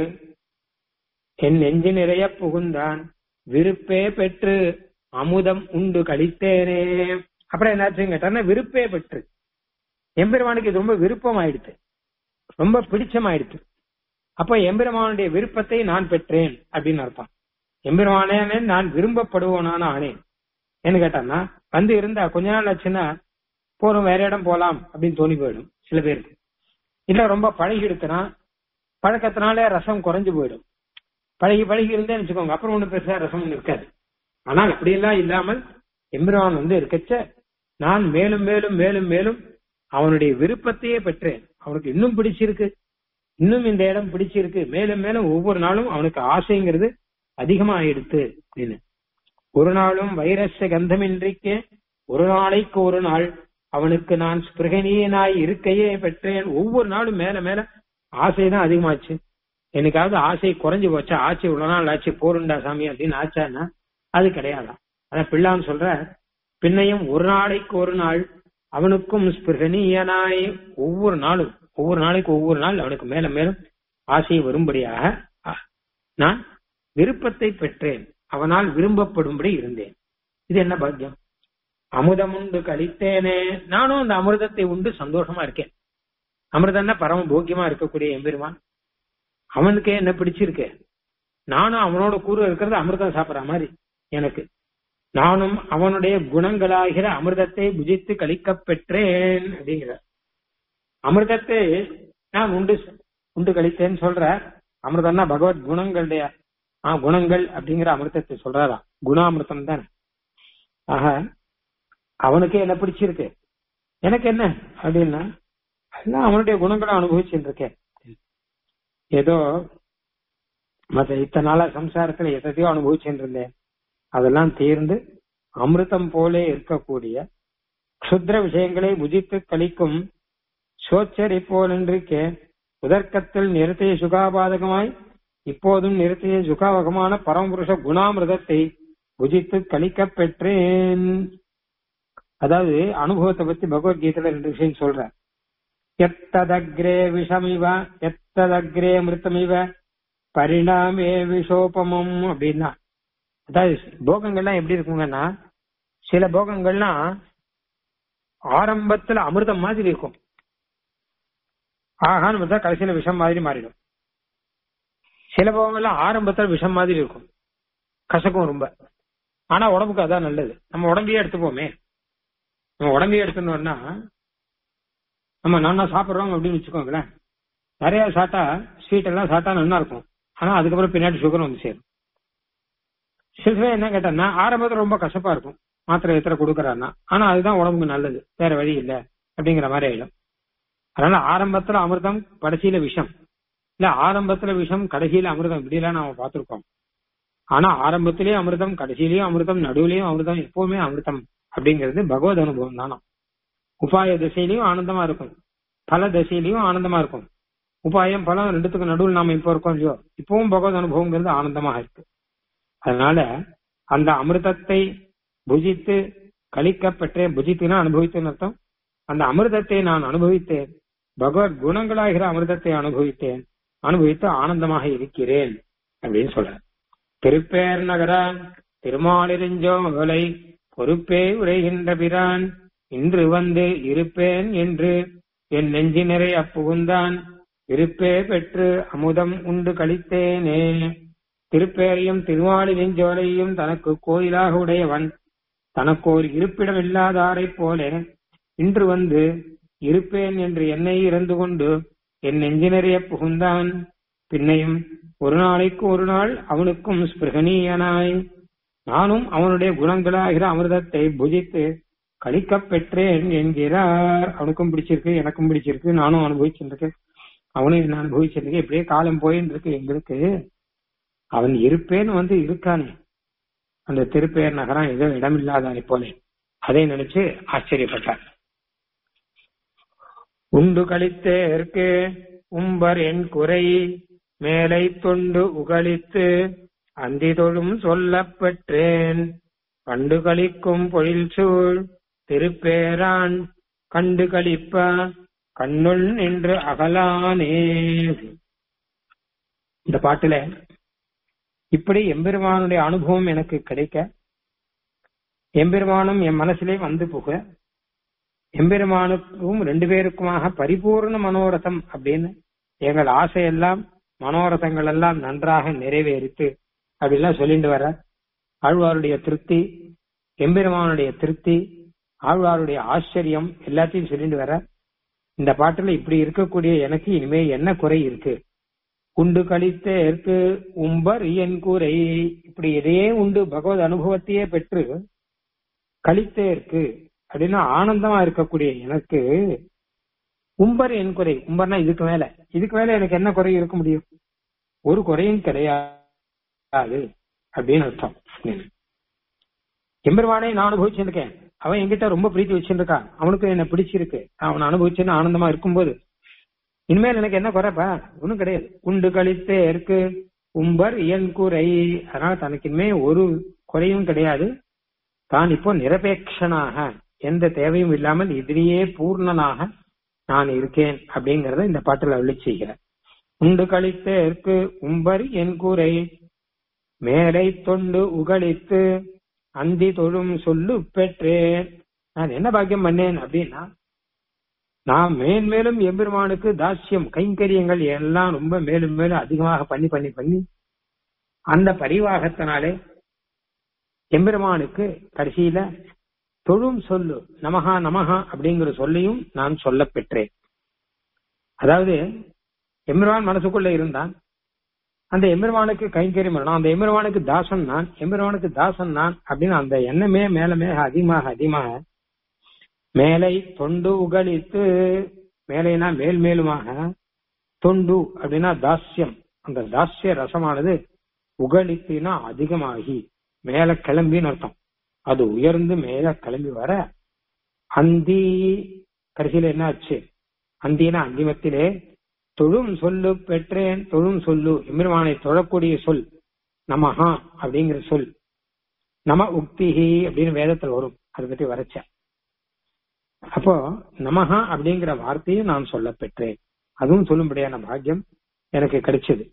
என் நெஞ்சு நிறைய புகுந்தான் விருப்பே பெற்று அமுதம் உண்டு கழித்தேனே அப்புறம் என்னாச்சுன்னு கேட்டான்னா விருப்பே பெற்று எம்பெருமானுக்கு இது ரொம்ப விருப்பம் ஆயிடுச்சு ரொம்ப பிடிச்சம் ஆயிடுச்சு அப்ப எம்பெருமானுடைய விருப்பத்தை நான் பெற்றேன் அப்படின்னு அர்த்தம் எம்பெருமானே நான் விரும்பப்படுவோனான ஆனேன் என்ன கேட்டான்னா வந்து இருந்தா கொஞ்ச நாள் ஆச்சுன்னா போறோம் வேற இடம் போலாம் அப்படின்னு தோணி போயிடும் சில பேருக்கு இல்ல ரொம்ப பழகி எடுத்தனா பழக்கத்தினால ரசம் குறைஞ்சு போயிடும் பழகி பழகி இருந்தேன்னு வச்சுக்கோங்க அப்புறம் ஒண்ணு பெருசா ரசம் ஒண்ணு இருக்காது ஆனால் அப்படியெல்லாம் இல்லாமல் எம்பெருமான் வந்து இருக்கச்ச நான் மேலும் மேலும் மேலும் மேலும் அவனுடைய விருப்பத்தையே பெற்றேன் அவனுக்கு இன்னும் பிடிச்சிருக்கு இன்னும் இந்த இடம் பிடிச்சிருக்கு மேலும் மேலும் ஒவ்வொரு நாளும் அவனுக்கு ஆசைங்கிறது அதிகமா ஆயிடுத்து அப்படின்னு ஒரு நாளும் வைரஸ்ய கந்தமின்றிக்கே ஒரு நாளைக்கு ஒரு நாள் அவனுக்கு நான் ஸ்பிருகனியனாய் இருக்கையே பெற்றேன் ஒவ்வொரு நாளும் மேல மேல ஆசைதான் அதிகமாச்சு எனக்காவது ஆசை குறைஞ்சு போச்சா ஆச்சு இவ்வளவு நாள் ஆச்சு போருண்டா சாமி அப்படின்னு ஆச்சான்னா அது கிடையாதான் அதான் பிள்ளான்னு சொல்ற பின்னையும் ஒரு நாளைக்கு ஒரு நாள் அவனுக்கும் ஸ்பிருகனியனாய் ஒவ்வொரு நாளும் ஒவ்வொரு நாளைக்கு ஒவ்வொரு நாள் அவனுக்கு மேல மேலும் ஆசை வரும்படியாக நான் விருப்பத்தை பெற்றேன் அவனால் விரும்பப்படும்படி இருந்தேன் இது என்ன பாக்கியம் அமுதம் உண்டு கழித்தேனே நானும் அந்த அமிர்தத்தை உண்டு சந்தோஷமா இருக்கேன் அமிர்தம்னா பரம போக்கியமா இருக்கக்கூடிய எம்பெருமான் அவனுக்கு என்ன பிடிச்சிருக்கு நானும் அவனோட கூறு இருக்கிறது அமிர்தம் சாப்பிடுற மாதிரி எனக்கு நானும் அவனுடைய குணங்களாகிற அமிர்தத்தை புஜித்து கழிக்க பெற்றேன் அப்படிங்கிற அமிர்தத்தை நான் உண்டு உண்டு கழித்தேன்னு சொல்ற அமிர்தம்னா பகவத் குணங்களுடைய ஆஹ் குணங்கள் அப்படிங்கிற அமிர்தத்தை சொல்றாரா குணாமிர்தம் தானே ஆக அவனுக்கே என்ன பிடிச்சிருக்கு எனக்கு என்ன அப்படின்னா எல்லாம் அவனுடைய குணங்களை அனுபவிச்சுட்டு இருக்கேன் ஏதோ மத்த இத்தனை நாளா சம்சாரத்துல எதையோ அனுபவிச்சுட்டு இருந்தேன் அதெல்லாம் தீர்ந்து அமிர்தம் போலே இருக்கக்கூடிய க்ஷுத்ர விஷயங்களை புஜித்து கழிக்கும் சோச்சரி போலென்றிருக்கே உதர்க்கத்தில் நிறுத்திய சுகாபாதகமாய் இப்போதும் நிறுத்திய சுகாவகமான பரமபுருஷ குணாமிரதத்தை புஜித்து கழிக்க பெற்றேன் அதாவது அனுபவத்தை பத்தி பகவத்கீதையில ரெண்டு விஷயம் சொல்ற எத்ததக்ரே விஷமிவ எத்ததக்ரே மிருத்தமிவ பரிணாமே விஷோபமம் அப்படின்னா அதாவது போகங்கள்லாம் எப்படி இருக்குங்கன்னா சில போகங்கள்லாம் ஆரம்பத்துல அமிர்தம் மாதிரி இருக்கும் ஆகான்னு பார்த்தா கடைசியில விஷம் மாதிரி மாறிடும் சில போகங்கள்லாம் ஆரம்பத்துல விஷம் மாதிரி இருக்கும் கசக்கும் ரொம்ப ஆனா உடம்புக்கு அதான் நல்லது நம்ம உடம்பையே எடுத்துப்போமே நம்ம உடம்பையே எடுத்துனோம்னா நம்ம நல்லா சாப்பிடுறோம் அப்படின்னு வச்சுக்கோங்களேன் நிறைய சாப்பிட்டா ஸ்வீட் எல்லாம் சாப்பிட்டா நல்லா இருக்கும் ஆனா அதுக்கப்புறம் பின்னாடி சுகர் வந்து சேரும் சில பேர் என்ன கேட்டா ஆரம்பத்துல ரொம்ப கசப்பா இருக்கும் மாத்திரை எத்தனை கொடுக்கறான்னா ஆனா அதுதான் உடம்புக்கு நல்லது வேற வழி இல்ல அப்படிங்கிற மாதிரி ஆயிடும் அதனால ஆரம்பத்துல அமிர்தம் கடைசியில விஷம் இல்ல ஆரம்பத்துல விஷம் கடைசியில அமிர்தம் இப்படி எல்லாம் நாம பார்த்திருக்கோம் ஆனா ஆரம்பத்திலேயும் அமிர்தம் கடைசியிலயும் அமிர்தம் நடுவுலயும் அமிர்தம் எப்பவுமே அமிர்தம் அப்படிங்கிறது பகவத் அனுபவம் தானா உபாய திசையிலையும் ஆனந்தமா இருக்கும் பல திசையிலையும் ஆனந்தமா இருக்கும் உபாயம் பலம் ரெண்டுத்துக்கு நடுவில் நாம இப்போ இருக்கோம் இல்லையோ இப்பவும் பகவத் அனுபவங்கிறது ஆனந்தமாக இருக்கு அதனால அந்த அமிர்தத்தை புஜித்து கழிக்க பெற்றேன் புஜித்துனா அனுபவித்தேன்னு அர்த்தம் அந்த அமிர்தத்தை நான் அனுபவித்தேன் பகவத் குணங்களாகிற அமிர்தத்தை அனுபவித்தேன் அனுபவித்து ஆனந்தமாக இருக்கிறேன் அப்படின்னு சொல்ற திருப்பேர் நகரான் திருமாலிருஞ்சோலை பொறுப்பே உரைகின்ற பிரான் இன்று வந்து இருப்பேன் என்று என் நெஞ்சினரை அப்புகுந்தான் இருப்பே பெற்று அமுதம் உண்டு கழித்தேனே திருப்பேரையும் திருமாலிருஞ்சோலையும் தனக்கு கோயிலாக உடையவன் தனக்கு ஒரு இருப்பிடம் இல்லாதாரைப் போல இன்று வந்து இருப்பேன் என்று என்னை இறந்து கொண்டு என் நெஞ்சினரைய புகுந்தான் பின்னையும் ஒரு நாளைக்கு ஒரு நாள் அவனுக்கும் ஸ்பிருகனீயனாய் நானும் அவனுடைய குணங்களாகிற அமிர்தத்தை புஜித்து கழிக்கப் பெற்றேன் என்கிறார் அவனுக்கும் பிடிச்சிருக்கு எனக்கும் பிடிச்சிருக்கு நானும் அனுபவிச்சிருக்கேன் அவனும் என்ன அனுபவிச்சிருக்கேன் இப்படியே காலம் போயின்னு இருக்கு எங்களுக்கு அவன் இருப்பேன்னு வந்து இருக்கானே அந்த திருப்பேர் நகரம் ஏதோ இடமில்லாதானே போல அதை நினைச்சு ஆச்சரியப்பட்டார் உண்டு கழித்தேற்கு உம்பர் என் குறை மேலை தொண்டு உகழித்து அந்தி தொழும் சொல்லப் பெற்றேன் கண்டு கழிக்கும் பொழில் சூழ் திருப்பேரான் கண்டு கழிப்ப கண்ணுள் நின்று அகலானே இந்த பாட்டுல இப்படி எம்பெருமானுடைய அனுபவம் எனக்கு கிடைக்க எம்பெருமானும் என் மனசிலே வந்து புக எம்பெருமானுக்கும் ரெண்டு பேருக்குமாக பரிபூர்ண மனோரதம் அப்படின்னு எங்கள் ஆசையெல்லாம் மனோரதங்கள் எல்லாம் நன்றாக நிறைவேறித்து அப்படிலாம் சொல்லிட்டு வர ஆழ்வாருடைய திருப்தி எம்பெருமானுடைய திருப்தி ஆழ்வாருடைய ஆச்சரியம் எல்லாத்தையும் சொல்லிட்டு வர இந்த பாட்டுல இப்படி இருக்கக்கூடிய எனக்கு இனிமே என்ன குறை இருக்கு உண்டு கழித்தே இருக்கு உம்பர் என் கூரை இப்படி எதையே உண்டு பகவத் அனுபவத்தையே பெற்று கழித்தே இருக்கு அப்படின்னா ஆனந்தமா இருக்கக்கூடிய எனக்கு உம்பர் என் குறை உம்பர்னா இதுக்கு மேல இதுக்கு மேல எனக்கு என்ன குறை இருக்க முடியும் ஒரு குறையும் கிடையாது அப்படின்னு அர்த்தம் எம்பெருமானே நான் அனுபவிச்சிருக்கேன் அவன் என்கிட்ட ரொம்ப பிரீத்தி வச்சிருக்கான் அவனுக்கு என்ன பிடிச்சிருக்கு அவன் அனுபவிச்சுன்னு ஆனந்தமா இருக்கும்போது இனிமேல் எனக்கு என்ன குறைப்பா ஒண்ணும் கிடையாது உண்டு கழித்தே இருக்கு உம்பர் என் குறை அதனால தனக்கு இனிமே ஒரு குறையும் கிடையாது தான் இப்போ நிரபேட்சனாக எந்த தேவையும் இல்லாமல் இதிலேயே பூர்ணனாக நான் இருக்கேன் அப்படிங்கறத இந்த பாட்டுல அள்ளி செய்கிறேன் உண்டு கழித்தே இருக்கு உம்பர் என் கூரை மேலை தொண்டு உகழித்து அந்தி தொழும் சொல்லு பெற்றேன் நான் என்ன பாக்கியம் பண்ணேன் அப்படின்னா நான் மேன்மேலும் எம்பெருமானுக்கு தாஸ்யம் கைங்கரியங்கள் எல்லாம் ரொம்ப மேலும் மேலும் அதிகமாக பண்ணி பண்ணி பண்ணி அந்த பரிவாகத்தினாலே எம்பெருமானுக்கு கடைசியில தொழும் சொல்லு நமகா நமகா அப்படிங்கிற சொல்லையும் நான் சொல்ல பெற்றேன் அதாவது எம்பெருமான் மனசுக்குள்ள இருந்தான் அந்த எம்பெருமானுக்கு கைங்கரியம் பண்ணணும் அந்த எம்பெருமானுக்கு தாசன் நான் எம்பெருமானுக்கு தாசன் நான் அப்படின்னு அந்த எண்ணமே மேல மேல அதிகமாக அதிகமாக மேலை தொண்டு உகழித்து மேலைனா மேல் மேலுமாக தொண்டு அப்படின்னா தாஸ்யம் அந்த தாஸ்ய ரசமானது உகழித்துனா அதிகமாகி மேல கிளம்பின்னு அர்த்தம் அது உயர்ந்து மேல கிளம்பி வர அந்தி கடைசியில என்ன ஆச்சு அந்தினா அந்திமத்திலே தொழும் சொல்லு பெற்றேன் தொழும் சொல்லு எம்பெருமானை தொழக்கூடிய சொல் நமஹா அப்படிங்கிற சொல் நம உக்திஹி அப்படின்னு வேதத்துல வரும் அதை பத்தி வரைச்ச அப்போ நமஹா அப்படிங்கிற வார்த்தையும் நான் சொல்ல பெற்றேன் அதுவும் சொல்லும்படியான பாக்கியம் எனக்கு கிடைச்சது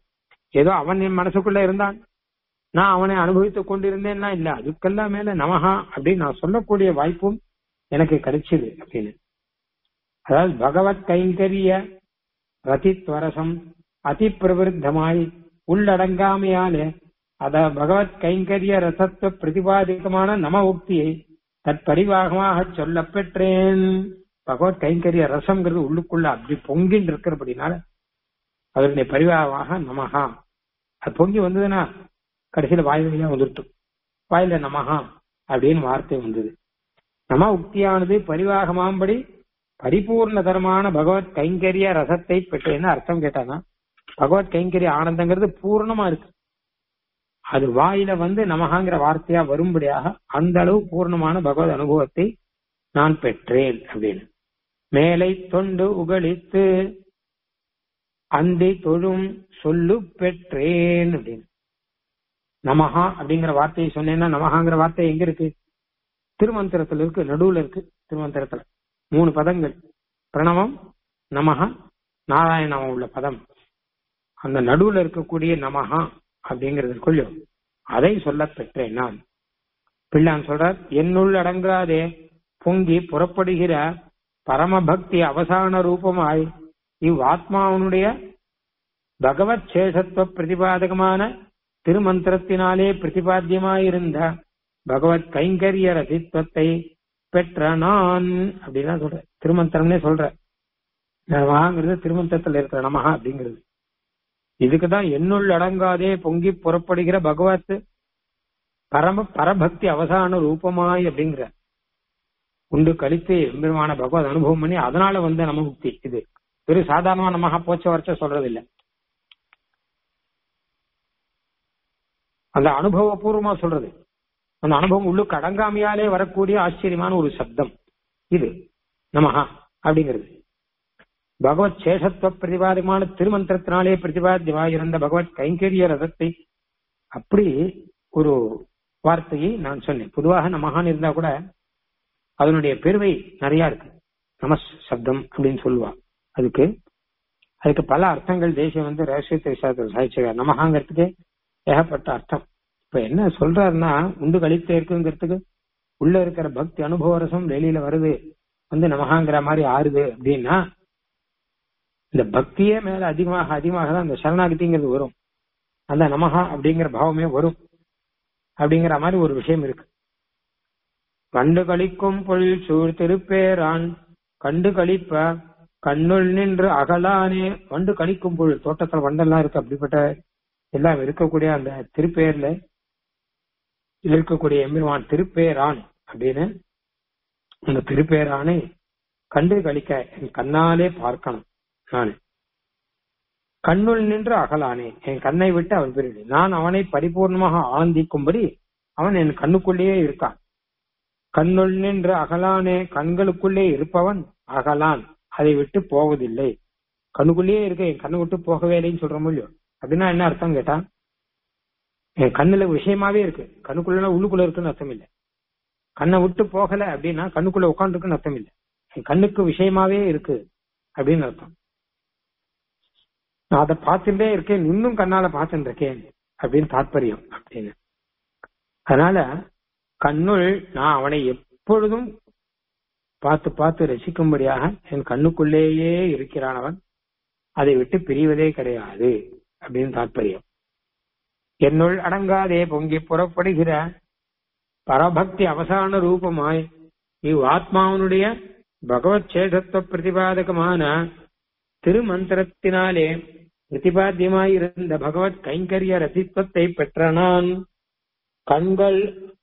ஏதோ அவன் என் மனசுக்குள்ள இருந்தான் நான் அவனை அனுபவித்துக் கொண்டிருந்தேன்னா இல்ல அதுக்கெல்லாம் மேல நமஹா அப்படின்னு நான் சொல்லக்கூடிய வாய்ப்பும் எனக்கு கிடைச்சது அப்படின்னு அதாவது பகவத் கைங்கரிய ரதித்வரசம் அதி பிரவிருத்தமாய் உள்ளடங்காமையாலே அத பகவத் கைங்கரிய ரசத்துவ பிரதிபாதிகமான நம உக்தியை தற்பரிவாகமாக சொல்ல பெற்றேன் பகவத் கைங்கரிய ரசம்ங்கிறது உள்ளுக்குள்ள அப்படி பொங்கின்னு இருக்கிறபடினால அதனுடைய பரிவாகமாக நமஹா அது பொங்கி வந்ததுன்னா கடைசியில வாய் வழியா வந்துருட்டும் வாயில நமஹா அப்படின்னு வார்த்தை வந்தது நம உக்தியானது பரிவாகமாம்படி பரிபூர்ணதரமான பகவத் கைங்கரிய ரசத்தை பெற்றேன்னு அர்த்தம் கேட்டானா பகவத் கைங்கரிய ஆனந்தங்கிறது பூர்ணமா இருக்கு அது வாயில வந்து நமகாங்கிற வார்த்தையா வரும்படியாக அந்த அளவு பூர்ணமான பகவத் அனுபவத்தை நான் பெற்றேன் அப்படின்னு மேலை தொண்டு உகளித்து அந்தி தொழும் சொல்லு பெற்றேன் அப்படின்னு நமஹா அப்படிங்கிற வார்த்தையை சொன்னேன்னா நமஹாங்கிற வார்த்தை எங்க இருக்கு திருமந்திரத்துல இருக்கு நடுவுல இருக்கு திருமந்திரத்துல மூணு பதங்கள் பிரணவம் நமஹா நாராயணம் உள்ள பதம் அந்த நடுவுல இருக்கக்கூடிய நமஹா அப்படிங்கிறது கொள்ளு அதை சொல்ல பெற்றேன் நான் பிள்ளான் சொல்றார் என்னுள் அடங்காதே பொங்கி புறப்படுகிற பரமபக்தி அவசான ரூபமாய் இவ் ஆத்மாவனுடைய பகவத் சேஷத்துவ பிரதிபாதகமான திருமந்திரத்தினாலே பிரதிபாத்தியமாயிருந்த பகவத் கைங்கரிய ரசித்துவத்தை பெற்ற நான் அப்படின்னா சொல்ற திருமந்திரம்னே சொல்ற நமகாங்கிறது திருமந்திரத்துல இருக்கிற நமகா அப்படிங்கிறது இதுக்குதான் என்னுள் அடங்காதே பொங்கி புறப்படுகிற பகவத் பரம பரபக்தி அவசான ரூபமாய் அப்படிங்கிற உண்டு கழித்து எம்பெருமான பகவத் அனுபவம் பண்ணி அதனால வந்த நமமுக்தி இது வெறும் சாதாரணமா நமகா போச்ச வரைச்ச சொல்றது இல்ல அந்த அனுபவபூர்வமா சொல்றது அந்த அனுபவம் உள்ளுக்கு அடங்காமையாலே வரக்கூடிய ஆச்சரியமான ஒரு சப்தம் இது நமஹா அப்படிங்கிறது பகவத் சேஷத்துவ பிரதிபாதமான திருமந்திரத்தினாலே பிரதிபாத்தியமாயிருந்த பகவத் கைங்கரிய ரதத்தை அப்படி ஒரு வார்த்தையை நான் சொன்னேன் பொதுவாக நமகான் இருந்தா கூட அதனுடைய பெருமை நிறைய இருக்கு நம சப்தம் அப்படின்னு சொல்லுவா அதுக்கு அதுக்கு பல அர்த்தங்கள் தேசியம் வந்து ரகசியத்தை விசாரத்தில் சாதிச்சிருக்காரு நமகாங்கிறதுக்கு ஏகப்பட்ட அர்த்தம் இப்ப என்ன சொல்றாருன்னா உண்டு கழித்தே இருக்குங்கிறதுக்கு உள்ள இருக்கிற பக்தி அனுபவ ரசம் வெளியில வருது வந்து நமகாங்கிற மாதிரி ஆறுது அப்படின்னா இந்த பக்தியே மேல அதிகமாக அதிகமாக தான் இந்த சரணாகதிங்கிறது வரும் அந்த நமகா அப்படிங்கிற பாவமே வரும் அப்படிங்கிற மாதிரி ஒரு விஷயம் இருக்கு கண்டு கழிக்கும் பொருள் சூழ் திருப்பேரான் கண்டு கழிப்ப கண்ணுள் நின்று அகலானே வண்டு கழிக்கும் பொருள் தோட்டத்துல வண்டெல்லாம் இருக்கு அப்படிப்பட்ட எல்லாம் இருக்கக்கூடிய அந்த திருப்பேர்ல இருக்கக்கூடிய எம்பெருமான் திருப்பேரான் அப்படின்னு அந்த திருப்பேரானை கண்டு கழிக்க என் கண்ணாலே பார்க்கணும் நான் கண்ணுள் நின்று அகலானே என் கண்ணை விட்டு அவன் பிரிடு நான் அவனை பரிபூர்ணமாக ஆனந்திக்கும்படி அவன் என் கண்ணுக்குள்ளேயே இருக்கான் கண்ணுள் நின்று அகலானே கண்களுக்குள்ளே இருப்பவன் அகலான் அதை விட்டு போவதில்லை கண்ணுக்குள்ளேயே இருக்க என் கண்ணை விட்டு போகவே இல்லைன்னு சொல்ற முடியும் அப்படின்னா என்ன அர்த்தம் கேட்டா என் கண்ணுல விஷயமாவே இருக்கு கண்ணுக்குள்ள உள்ளுக்குள்ள இருக்குன்னு அர்த்தம் இல்லை கண்ணை விட்டு போகல அப்படின்னா கண்ணுக்குள்ள உட்காந்துருக்குன்னு அர்த்தம் இல்லை என் கண்ணுக்கு விஷயமாவே இருக்கு அப்படின்னு அர்த்தம் நான் அதை பார்த்துட்டே இருக்கேன் இன்னும் கண்ணால பார்த்துட்டு இருக்கேன் அப்படின்னு தாற்பயம் அப்படின்னு அதனால கண்ணுள் நான் அவனை எப்பொழுதும் பார்த்து பார்த்து ரசிக்கும்படியாக என் கண்ணுக்குள்ளேயே இருக்கிறானவன் அதை விட்டு பிரிவதே கிடையாது அப்படின்னு தாற்பயம் என்னுள் அடங்காதே பொங்கி புறப்படுகிற பரபக்தி அவசான ரூபமாய் இவ் ஆத்மாவனுடைய பகவத் சேஷத்துவ பிரதிபாதகமான திருமந்திரத்தினாலே பிரதிபாத்தியமாயிருந்த பகவத் கைங்கரிய ரசித்துவத்தை பெற்ற நான் கண்கள்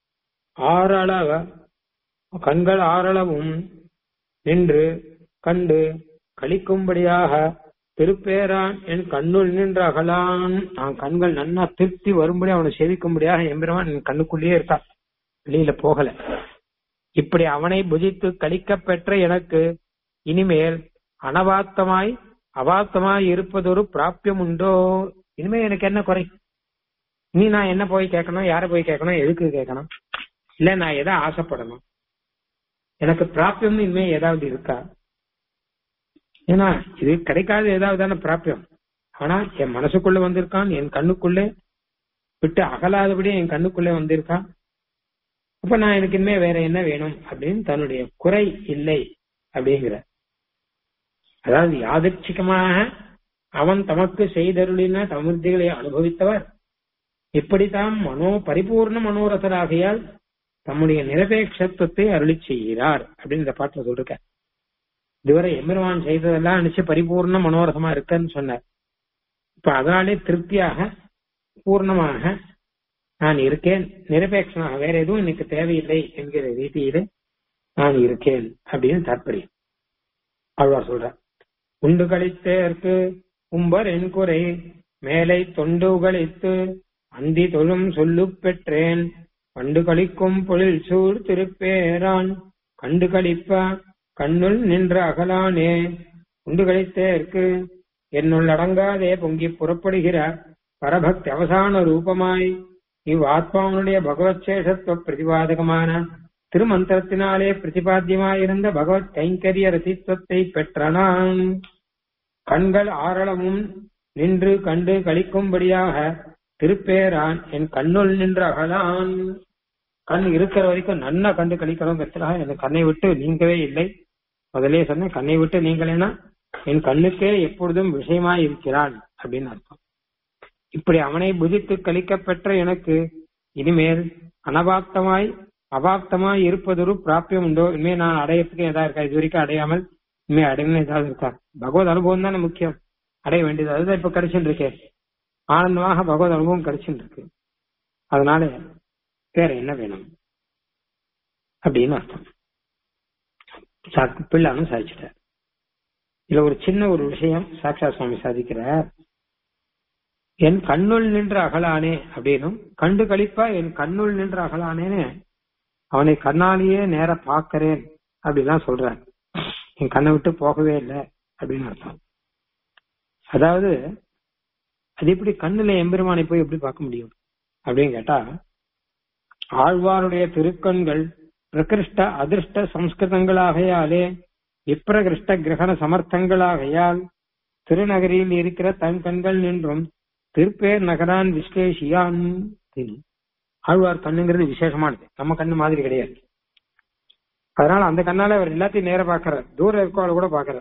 ஆறளவ கண்கள் ஆறளவும் நின்று கண்டு கழிக்கும்படியாக திருப்பேரான் என் கண்ணுள் நின்று அகலான் நான் கண்கள் நன்னா திருப்தி வரும்படி அவனை சேவிக்கும்படியாக எம்பெருமான் என் கண்ணுக்குள்ளேயே இருக்கா வெளியில போகல இப்படி அவனை புஜித்து கழிக்க பெற்ற எனக்கு இனிமேல் அனவாத்தமாய் அவாத்தமாய் இருப்பதொரு பிராப்பியம் உண்டோ இனிமே எனக்கு என்ன குறை நீ நான் என்ன போய் கேட்கணும் யார போய் கேட்கணும் எதுக்கு கேட்கணும் இல்ல நான் எதை ஆசைப்படணும் எனக்கு பிராப்பியம் இனிமே ஏதாவது இருக்கா ஏன்னா இது கிடைக்காத ஏதாவது தானே பிராப்பியம் ஆனா என் மனசுக்குள்ள வந்திருக்கான் என் கண்ணுக்குள்ளே விட்டு அகலாதபடி என் கண்ணுக்குள்ளே வந்திருக்கான் அப்ப நான் எனக்கு இனிமே வேற என்ன வேணும் அப்படின்னு தன்னுடைய குறை இல்லை அப்படிங்கிற அதாவது யாதர்ச்சிகமாக அவன் தமக்கு செய்தருளின தமிர்த்திகளை அனுபவித்தவர் இப்படித்தான் மனோ பரிபூர்ண மனோரசராகையால் தம்முடைய நிரபேட்சத்துவத்தை அருளி செய்கிறார் அப்படின்னு இந்த பாட்டுல சொல்லிருக்க இதுவரை எம்பெருமான் செய்ததெல்லாம் நினைச்சு பரிபூர்ண மனோரசமா இருக்குன்னு சொன்னார் இப்ப அதனாலே திருப்தியாக பூர்ணமாக நான் இருக்கேன் நிரபேட்சமாக வேற எதுவும் எனக்கு தேவையில்லை என்கிற ரீதியிலே நான் இருக்கேன் அப்படின்னு தாற்பயம் ஆழ்வார் சொல்ற உண்டு கழித்தேற்கு உம்பர் என் குறை மேலை தொண்டு கழித்து அந்தி தொழும் சொல்லு பெற்றேன் கண்டு கழிக்கும் பொழில் சூழ் திருப்பேரான் கண்டு கழிப்ப கண்ணுள் நின்ற அகலானே உண்டு கழித்தேற்கு என்னுள் அடங்காதே பொங்கி புறப்படுகிற பரபக்தி அவசான ரூபமாய் இவ் ஆத்மாவனுடைய பகவத் சேஷத்துவ பிரதிபாதகமான திருமந்திரத்தினாலே பிரதிபாத்தியமாயிருந்த பகவத் கைங்கரிய ரசித்துவத்தை பெற்ற நான் கண்கள் ஆரளமும் நின்று கண்டு கழிக்கும்படியாக திருப்பேரான் என் கண்ணுள் நின்று அகலான் கண் இருக்கிற வரைக்கும் நன்னா கண்டு கழிக்கணுங்கிறதுக்காக என் கண்ணை விட்டு நீங்கவே இல்லை முதலே சொன்னேன் கண்ணை விட்டு நீங்களேனா என் கண்ணுக்கே எப்பொழுதும் விஷயமாய் இருக்கிறான் அப்படின்னு அர்த்தம் இப்படி அவனை புதித்து கழிக்க பெற்ற எனக்கு இனிமேல் அனபாப்தமாய் அபாப்தமாய் இருப்பதொரு பிராப்பியம் உண்டோ இனிமே நான் அடையறதுக்கு ஏதாவது இருக்கா இது வரைக்கும் அடையாமல் இனிமே அடையணும் ஏதாவது இருக்கா பகவத் அனுபவம் தானே முக்கியம் அடைய வேண்டியது அதுதான் இப்ப கிடைச்சுட்டு இருக்கேன் ஆனந்தமாக பகவத் அனுபவம் கிடைச்சுட்டு இருக்கு அதனால வேற என்ன வேணும் அப்படின்னு அர்த்தம் பிள்ளானும் சாதிச்சிட்டார் இதுல ஒரு சின்ன ஒரு விஷயம் சாக்ஷா சுவாமி சாதிக்கிறார் என் கண்ணுள் நின்று அகலானே அப்படின்னும் கண்டு கழிப்பா என் கண்ணுள் நின்று அகலானேன்னு அவனை கண்ணாலேயே நேர பாக்கிறேன் அப்படிலாம் சொல்றார் என் கண்ணை விட்டு போகவே இல்லை அப்படின்னு அர்த்தம் அதாவது அது எப்படி கண்ணுல எம்பெருமானை போய் எப்படி பார்க்க முடியும் அப்படின்னு கேட்டா ஆழ்வாருடைய திருக்கண்கள் பிரகிருஷ்ட அதிர்ஷ்ட சம்ஸ்கிருதங்களாகையாலே விப்ரகிருஷ்ட கிரகண சமர்த்தங்களாகையால் திருநகரில் இருக்கிற தன் கண்கள் நின்றும் திருப்பேர் நகரான் விஸ்லேஷியான் ஆழ்வார் கண்ணுங்கிறது விசேஷமானது நம்ம கண்ணு மாதிரி கிடையாது அதனால அந்த கண்ணால அவர் எல்லாத்தையும் நேர பாக்குறார் தூரம் இருக்கோ கூட பாக்குறார்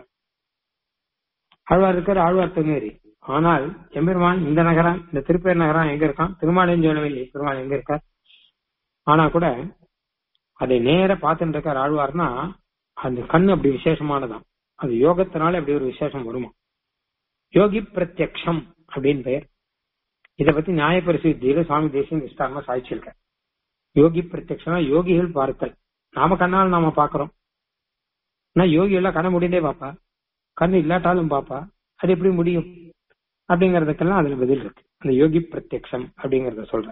ஆழ்வார் இருக்கிற ஆழ்வார் திருநேரி ஆனால் எம்பெருமான் இந்த நகரம் இந்த திருப்பேர் நகரம் எங்க இருக்கான் திருமாலஞ்சோலவெளி பெருமாள் எங்க இருக்கார் ஆனா கூட அதை நேர பார்த்துட்டு இருக்கார் ஆழ்வார்னா அந்த கண்ணு அப்படி விசேஷமானதான் அது யோகத்தினால அப்படி ஒரு விசேஷம் வருமா யோகி பிரத்யக்ஷம் அப்படின்னு பெயர் இத பத்தி நியாய பரிசுத்தியில சுவாமி தேசியம் விஸ்தாரமா சாதிச்சிருக்க யோகி பிரத்யக்ஷனா யோகிகள் பார்த்தல் நாம கண்ணால் நாம பாக்குறோம் ஆனா யோகி எல்லாம் கண்ண முடிந்தே பாப்பா கண்ணு இல்லாட்டாலும் பாப்பா அது எப்படி முடியும் அப்படிங்கறதுக்கெல்லாம் அதுல பதில் இருக்கு அந்த யோகி பிரத்யக்ஷம் அப்படிங்கறத சொல்ற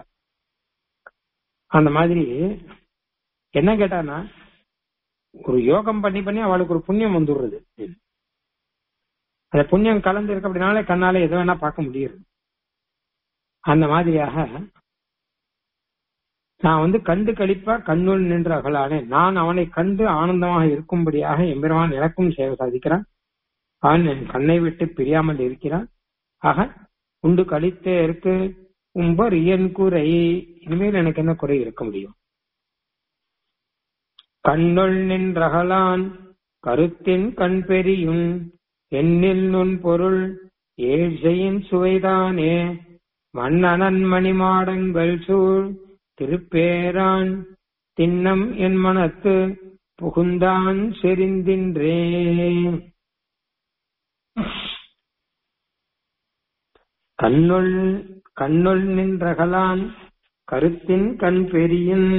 அந்த மாதிரி என்ன கேட்டானா ஒரு யோகம் பண்ணி பண்ணி அவளுக்கு ஒரு புண்ணியம் வந்துடுறது அந்த புண்ணியம் கலந்து இருக்கு அப்படின்னாலே கண்ணால எதை வேணா பார்க்க முடியுது அந்த மாதிரியாக நான் வந்து கண்டு கழிப்பா கண்ணுள் நின்று அகலானே நான் அவனை கண்டு ஆனந்தமாக இருக்கும்படியாக எம்பெருமான் எனக்கும் சேவை சாதிக்கிறான் அவன் என் கண்ணை விட்டு பிரியாமல் இருக்கிறான் ஆக உண்டு கழித்தே இருக்கு உம்பர் இயன் குறை இனிமேல் எனக்கு என்ன குறை இருக்க முடியும் கண்ணுள் நின்றகலான் கருத்தின் கண் பெரியும் எண்ணில் நுண் பொருள் ஏழ்சையின் சுவைதானே மன்னனன் மணிமாடங்கள் சூழ் திருப்பேரான் தின்னம் என் மனத்து புகுந்தான் செறிந்தின்றே கண்ணுள் கண்ணுள் நின்றகலான் கருத்தின் கண் பெரியின்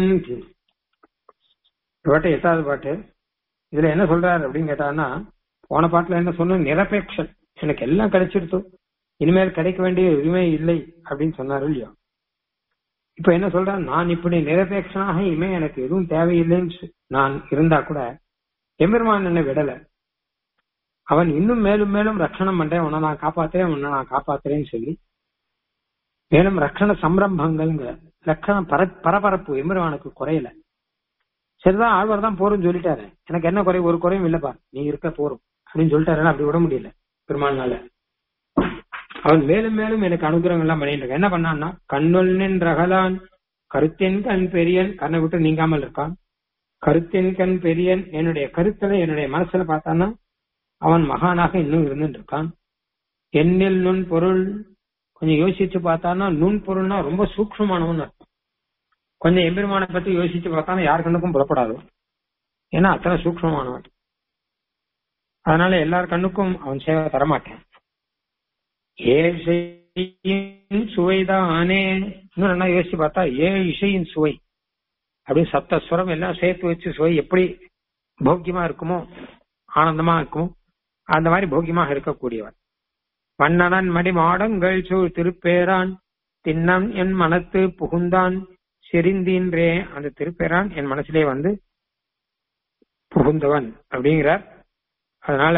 பாட்டு எட்டாவது பாட்டு இதுல என்ன சொல்றாரு அப்படின்னு கேட்டான்னா போன பாட்டுல என்ன சொன்ன நிரபேக்ஷன் எனக்கு எல்லாம் கிடைச்சிருத்தோம் இனிமேல் கிடைக்க வேண்டிய உரிமை இல்லை அப்படின்னு சொன்னாரு இல்லையா இப்ப என்ன சொல்றேன் நான் இப்படி நிரபேட்சனாக இனிமே எனக்கு எதுவும் தேவையில்லைன்னு நான் இருந்தா கூட எம்பெருமான் என்ன விடல அவன் இன்னும் மேலும் மேலும் ரட்சணம் பண்றேன் உன்னை நான் காப்பாத்துறேன் உன்னை நான் காப்பாத்துறேன்னு சொல்லி மேலும் ரட்சண சம்பிரம்பங்கள்ங்கிற ரட்சண பர பரபரப்பு எம்பெருமானுக்கு குறையல சரிதான் ஆழ்வார் தான் போறோம்னு சொல்லிட்டாரு எனக்கு என்ன குறை ஒரு குறையும் இல்லப்பா நீ இருக்க போறோம் அப்படின்னு சொல்லிட்டாரு அப்படி விட முடியல பெருமாள்னால அவன் மேலும் மேலும் எனக்கு அனுகிரகம் எல்லாம் பண்ணிட்டு இருக்கான் என்ன பண்ணான்னா கண்ணுள் நின்றகலான் கருத்தின் கண் பெரியன் கண்ணை விட்டு நீங்காமல் இருக்கான் கருத்தின் கண் பெரியன் என்னுடைய கருத்துல என்னுடைய மனசுல பார்த்தான்னா அவன் மகானாக இன்னும் இருந்துட்டு இருக்கான் எண்ணில் நுண் பொருள் கொஞ்சம் யோசிச்சு பார்த்தான்னா நுண் பொருள்னா ரொம்ப சூக்ஷமானவன் அர்த்தம் கொஞ்சம் எம்பெருமானை பத்தி யோசிச்சு பார்த்தானா யார் கண்ணுக்கும் புறப்படாது ஏன்னா அத்தனை சூக்ஷமானவன் அதனால எல்லார் கண்ணுக்கும் அவன் சேவை தரமாட்டேன் ஏழு இசையின் சுவைதானே இன்னும் நல்லா யோசிச்சு பார்த்தா ஏழு இசையின் சுவை அப்படியே சப்த ஸ்வரம் எல்லாம் சேர்த்து வச்சு சுவை எப்படி போக்கியமா இருக்குமோ ஆனந்தமா இருக்குமோ அந்த மாதிரி போக்கியமாக இருக்கக்கூடியவன் வண்ணனன் மடி மாடங்கள் சூழ் திருப்பேரான் தின்னம் என் மனத்து புகுந்தான் செறிந்தீன்றே அந்த திருப்பேரான் என் மனசிலே வந்து புகுந்தவன் அப்படிங்கிறார் அதனால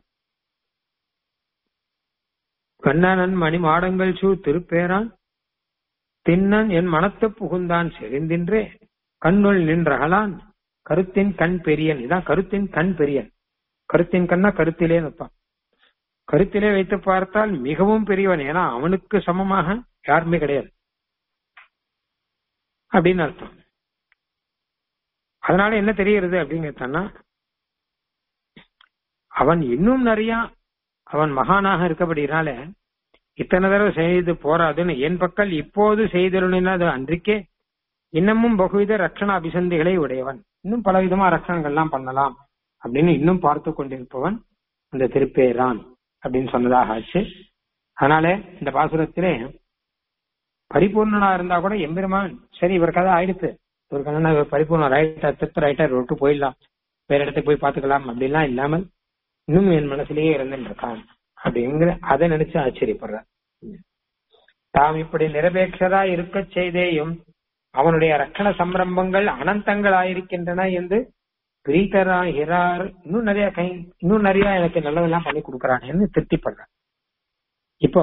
கண்ணனன் மணி மாடங்கள் சூழ் திருப்பேரான் தின்னன் என் மனத்து புகுந்தான் செறிந்தின்றே கண்ணுள் நின்றகலான் கருத்தின் கண் பெரியன் இதான் கருத்தின் கண் பெரியன் கருத்தின் கண்ணா கருத்திலே நிற்பான் கருத்திலே வைத்து பார்த்தால் மிகவும் பெரியவன் ஏன்னா அவனுக்கு சமமாக யாருமே கிடையாது அப்படின்னு அர்த்தம் அதனால என்ன தெரிகிறது அப்படின்னு அவன் இன்னும் நிறைய அவன் மகானாக இருக்கப்படுகிறனால இத்தனை தடவை செய்து போராதுன்னு என் பக்கல் இப்போது செய்திருந்தா அது அன்றைக்கே இன்னமும் பகுவித ரட்சண அபிசந்திகளை உடையவன் இன்னும் பலவிதமா ரட்சணங்கள்லாம் பண்ணலாம் அப்படின்னு இன்னும் பார்த்து கொண்டிருப்பவன் அந்த திருப்பேரான் அப்படின்னு சொன்னதாக ஆச்சு அதனால இந்த பாசுரத்திலே பரிபூர்ணனா இருந்தா கூட எம்பெருமான் சரி இவர் கதை ஆயிடுத்து இவர் கண்ணா இவர் பரிபூர்ணம் ரைட்டா திருத்த ரைட்டா விட்டு போயிடலாம் வேற இடத்துக்கு போய் பாத்துக்கலாம் அப்படிலாம் இல்லாமல் இன்னும் என் மனசுலயே இருந்துட்டு இருக்கான் அப்படிங்கிற அதை நினைச்சு ஆச்சரியப்படுற தாம் இப்படி நிரபேட்சரா இருக்க செய்தேயும் அவனுடைய ரக்கண சம்பிரம்பங்கள் அனந்தங்களாயிருக்கின்றன என்று பிரீத்தராகிறார் இன்னும் நிறைய கை இன்னும் நிறைய எனக்கு நல்லதெல்லாம் பண்ணி கொடுக்கறானேன்னு திருப்திப்படுறான் இப்போ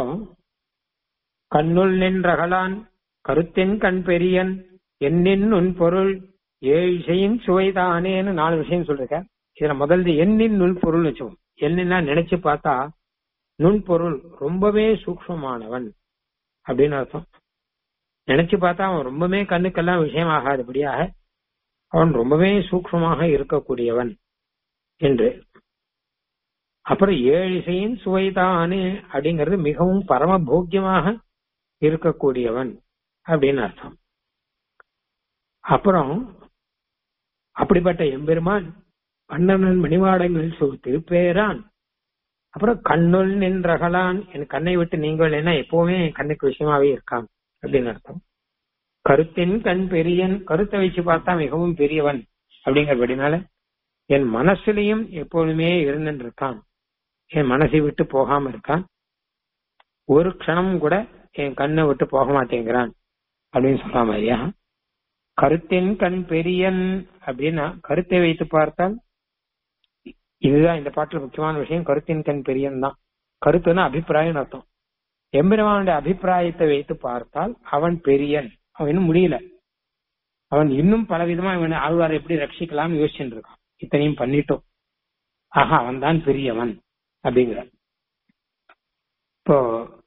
கண்ணுள் நின்றகலான் கருத்தின் கண் பெரியன் எண்ணின் நுண் பொருள் ஏழு இசையின் சுவைதானேன்னு நாலு விஷயம் சொல்லிருக்க இதுல முதல்ல எண்ணின் நுண் பொருள் வச்சுக்கோம் என்னன்னா நினைச்சு பார்த்தா நுண்பொருள் ரொம்பவே சூக்மமானவன் அப்படின்னு அர்த்தம் நினைச்சு பார்த்தா அவன் ரொம்பவே கண்ணுக்கெல்லாம் விஷயமாகாதபடியாக அவன் ரொம்பவே சூக்மமாக இருக்கக்கூடியவன் என்று அப்புறம் ஏழு இசையின் சுவைதானே அப்படிங்கிறது மிகவும் பரம போக்கியமாக இருக்கக்கூடியவன் அப்படின்னு அர்த்தம் அப்புறம் அப்படிப்பட்ட எம்பெருமான் பன்னெண்டு மணிவாடங்கள் சொல் திருப்பேரான் அப்புறம் கண்ணுள் நின்றகலான் என் கண்ணை விட்டு நீங்கள் என்ன எப்பவுமே என் கண்ணுக்கு விஷயமாவே இருக்கான் அப்படின்னு அர்த்தம் கருத்தின் கண் பெரியன் கருத்தை வச்சு பார்த்தா மிகவும் பெரியவன் அப்படிங்கிறபடினால என் மனசுலயும் எப்பொழுதுமே இருந்துட்டு இருக்கான் என் மனசை விட்டு போகாம இருக்கான் ஒரு க்ஷணம் கூட என் கண்ணை விட்டு போக மாட்டேங்கிறான் அப்படின்னு சொல்ற மாதிரியா கருத்தின் கண் பெரியன் அப்படின்னா கருத்தை வைத்து பார்த்தால் இதுதான் இந்த பாட்டுல முக்கியமான விஷயம் கருத்தின் கண் பெரியன் தான் கருத்துன்னா அபிப்பிராயம் அர்த்தம் எம்பெருமானுடைய அபிப்பிராயத்தை வைத்து பார்த்தால் அவன் பெரியன் அவன் இன்னும் முடியல அவன் இன்னும் பலவிதமா இவன் ஆழ்வார் எப்படி ரட்சிக்கலாம்னு யோசிச்சுட்டு இருக்கான் இத்தனையும் பண்ணிட்டோம் ஆஹா அவன் தான் பெரியவன் அப்படிங்கிற இப்போ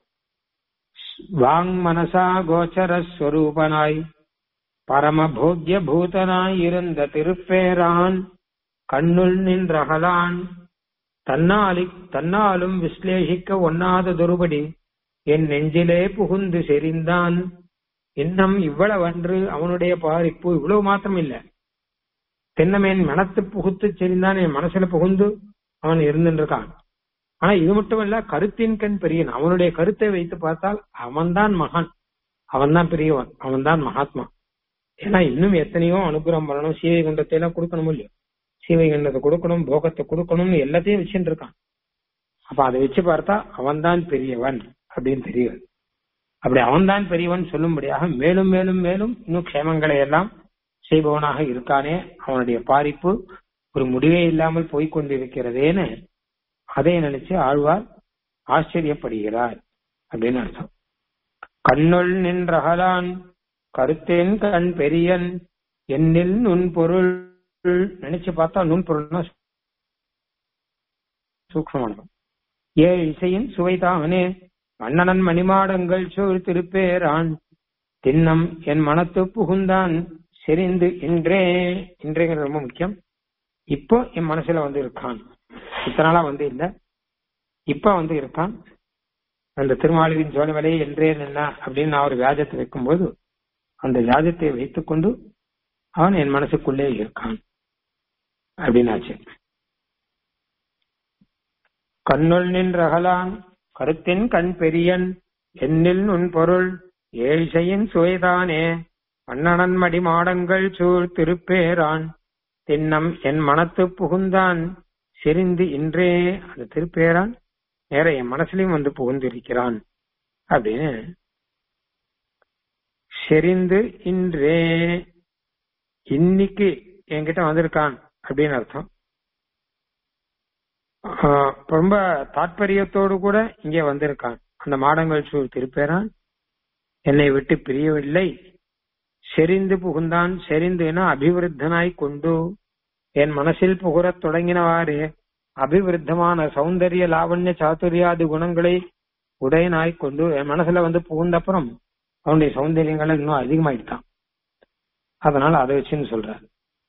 வாங் மனசா கோச்சர ஸ்வரூபனாய் பரம போக்கிய பூதனாய் இருந்த திருப்பேரான் கண்ணுள் நின்றகலான் தன்னாலி தன்னாலும் விஸ்லேஷிக்க ஒண்ணாத துருபடி என் நெஞ்சிலே புகுந்து செறிந்தான் இன்னும் இவ்வளவன்று அவனுடைய பாரிப்பு இவ்வளவு மாத்திரம் இல்ல தென்னமேன் மனத்து புகுத்து செறிந்தான் என் மனசுல புகுந்து அவன் இருந்துட்டு இருக்கான் ஆனா இது மட்டும் இல்ல கருத்தின் கண் பெரியன் அவனுடைய கருத்தை வைத்து பார்த்தால் அவன்தான் மகான் அவன்தான் பெரியவன் அவன்தான் மகாத்மா ஏன்னா இன்னும் எத்தனையோ அனுகிரகம் பண்ணணும் சீவை குண்டத்தை எல்லாம் கொடுக்கணும் இல்லையோ சீவை குண்டத்தை கொடுக்கணும் போகத்தை கொடுக்கணும்னு எல்லாத்தையும் வச்சுட்டு இருக்கான் அப்ப அதை வச்சு பார்த்தா அவன்தான் பெரியவன் அப்படின்னு தெரியுது அப்படி அவன்தான் பெரியவன் சொல்லும்படியாக மேலும் மேலும் மேலும் இன்னும் க்ஷேமங்களை எல்லாம் செய்பவனாக இருக்கானே அவனுடைய பாரிப்பு ஒரு முடிவே இல்லாமல் போய்கொண்டிருக்கிறதேன்னு அதை நினைச்சு ஆழ்வார் ஆச்சரியப்படுகிறார் அப்படின்னு அர்த்தம் கண்ணுள் நின்றகலான் கருத்தேன் கண் பெரியன் என்னில் நுண்பொருள் நினைச்சு பார்த்தா நுண்பொருள்னா சூக்மமானவன் ஏ இசையின் சுவைதானே வண்ணனன் மணிமாடங்கள் சூழ் திருப்பேரான் திண்ணம் என் மனத்து புகுந்தான் செறிந்து இன்றே இன்றேங்கிறது ரொம்ப முக்கியம் இப்போ என் மனசுல வந்து இருக்கான் இத்தனாலா வந்து இல்ல இப்ப வந்து இருக்கான் அந்த திருமாலின் சோழவலை என்றே என்ன அப்படின்னு நான் ஒரு வியாஜத்தை வைக்கும்போது அந்த வியாஜத்தை வைத்துக்கொண்டு அவன் என் மனசுக்குள்ளே இருக்கான் அப்படின்னாச்சு கண்ணுள் நின்றகலான் கருத்தின் கண் பெரியன் எண்ணில் நுண் பொருள் ஏழ்சையின் சுவைதானே அண்ணனன் மடி மாடங்கள் சூழ் திருப்பேரான் திண்ணம் என் மனத்து புகுந்தான் செறிந்து இன்றே அந்த திருப்பேரான் நேர என் மனசுலயும் வந்து புகுந்திருக்கிறான் அப்படின்னு செறிந்து இன்றே இன்னைக்கு என்கிட்ட வந்திருக்கான் அப்படின்னு அர்த்தம் ஆஹ் ரொம்ப தாற்பயத்தோடு கூட இங்கே வந்திருக்கான் அந்த மாடங்கள் சூழ் திருப்பேரான் என்னை விட்டு பிரியவில்லை செறிந்து புகுந்தான் செறிந்துனா அபிவிருத்தனாய் கொண்டு என் மனசில் புகுரத் தொடங்கினவாறு அபிவிருத்தமான சௌந்தரிய லாவண்ய சாதுரியாதி குணங்களை உடையனாய் கொண்டு என் மனசுல வந்து புகுந்தப்புறம் அவனுடைய சௌந்தரியங்களை இன்னும் அதிகமாயிட்டான் அதனால அதை வச்சுன்னு சொல்றார்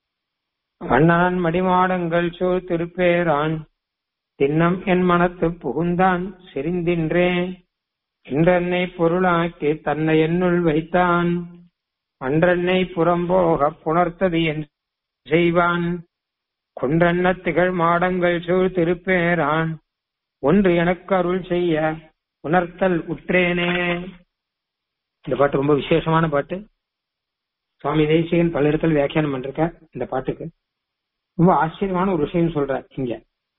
வண்ணான் மடிமாடங்கள் சூழ் திருப்பேரான் திண்ணம் என் மனத்து புகுந்தான் செறிந்தின்றே இன்றன்னை பொருளாக்கி தன்னை என்னுள் வைத்தான் அன்றன்னை புறம்போக புணர்த்தது என் செய்வான் கொன்றன்ன திகழ் மாடங்கள் சூழ் திருப்பேரான் ஒன்று எனக்கு அருள் செய்ய உணர்த்தல் உற்றேனே இந்த பாட்டு ரொம்ப விசேஷமான பாட்டு சுவாமி தேசிகன் பல இடத்துல வியாக்கியானம் பண்றார் இந்த பாட்டுக்கு ரொம்ப ஆச்சரியமான ஒரு விஷயம் சொல்றார் இங்க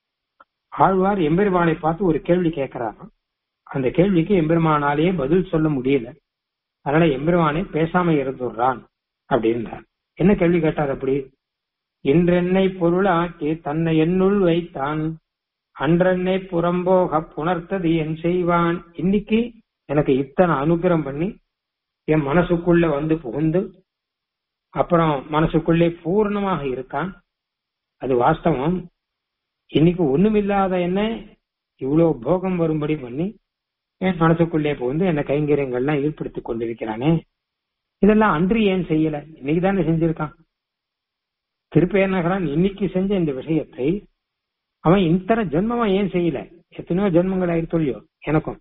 ஆழ்வார் எம்பெருமானை பார்த்து ஒரு கேள்வி கேட்கிறாராம் அந்த கேள்விக்கு எம்பெருமானாலேயே பதில் சொல்ல முடியல அதனால எம்பெருமானே பேசாம இருந்துடுறான் அப்படின்றார் என்ன கேள்வி கேட்டார் அப்படி இன்றென்னை பொருளாக்கி தன்னை என்னுள் வைத்தான் அன்றென்னை புறம்போக புணர்த்தது என் செய்வான் இன்னைக்கு எனக்கு இத்தனை அனுகிரம் பண்ணி என் மனசுக்குள்ள வந்து புகுந்து அப்புறம் மனசுக்குள்ளே பூர்ணமாக இருக்கான் அது வாஸ்தவம் இன்னைக்கு ஒண்ணுமில்லாத என்ன இவ்வளவு போகம் வரும்படி பண்ணி என் மனசுக்குள்ளே புகுந்து என்ன கைங்கரியங்கள்லாம் ஈடுபடுத்திக் கொண்டிருக்கிறானே இதெல்லாம் அன்று ஏன் செய்யல இன்னைக்கு தானே செஞ்சிருக்கான் திருப்பேர் நகரான் இன்னைக்கு செஞ்ச இந்த விஷயத்தை அவன் இத்தனை ஜென்மமா ஏன் செய்யல எத்தனையோ ஜென்மங்கள் ஆயிடுத்தொல்லையோ எனக்கும்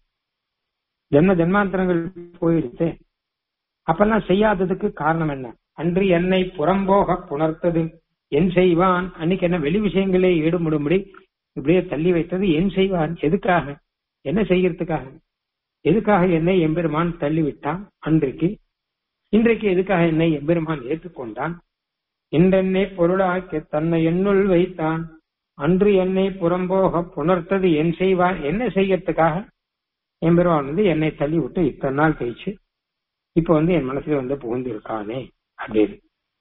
ஜென்ம ஜென்மாந்தரங்கள் போயிடுச்சு அப்பெல்லாம் செய்யாததுக்கு காரணம் என்ன அன்று என்னை புறம்போக புணர்த்தது என் செய்வான் அன்னைக்கு என்ன வெளி விஷயங்களே ஈடுபடும்படி இப்படியே தள்ளி வைத்தது என் செய்வான் எதுக்காக என்ன செய்யறதுக்காக எதுக்காக என்னை எம்பெருமான் தள்ளி விட்டான் அன்றைக்கு இன்றைக்கு எதுக்காக என்னை எம்பெருமான் ஏற்றுக்கொண்டான் இன்றென்னை பொருளாக்கி தன்னை என்னுள் வைத்தான் அன்று என்னை புறம்போக புணர்த்தது என் செய்வான் என்ன செய்யறதுக்காக எம்பெருமான் வந்து என்னை தள்ளி விட்டு இத்தனை நாள் கழிச்சு இப்ப வந்து என் மனசுல வந்து புகுந்து இருக்கானே அப்படின்னு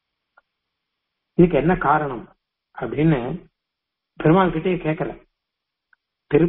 இதுக்கு என்ன காரணம் அப்படின்னு பெருமாள் கிட்டே கேட்கல திரு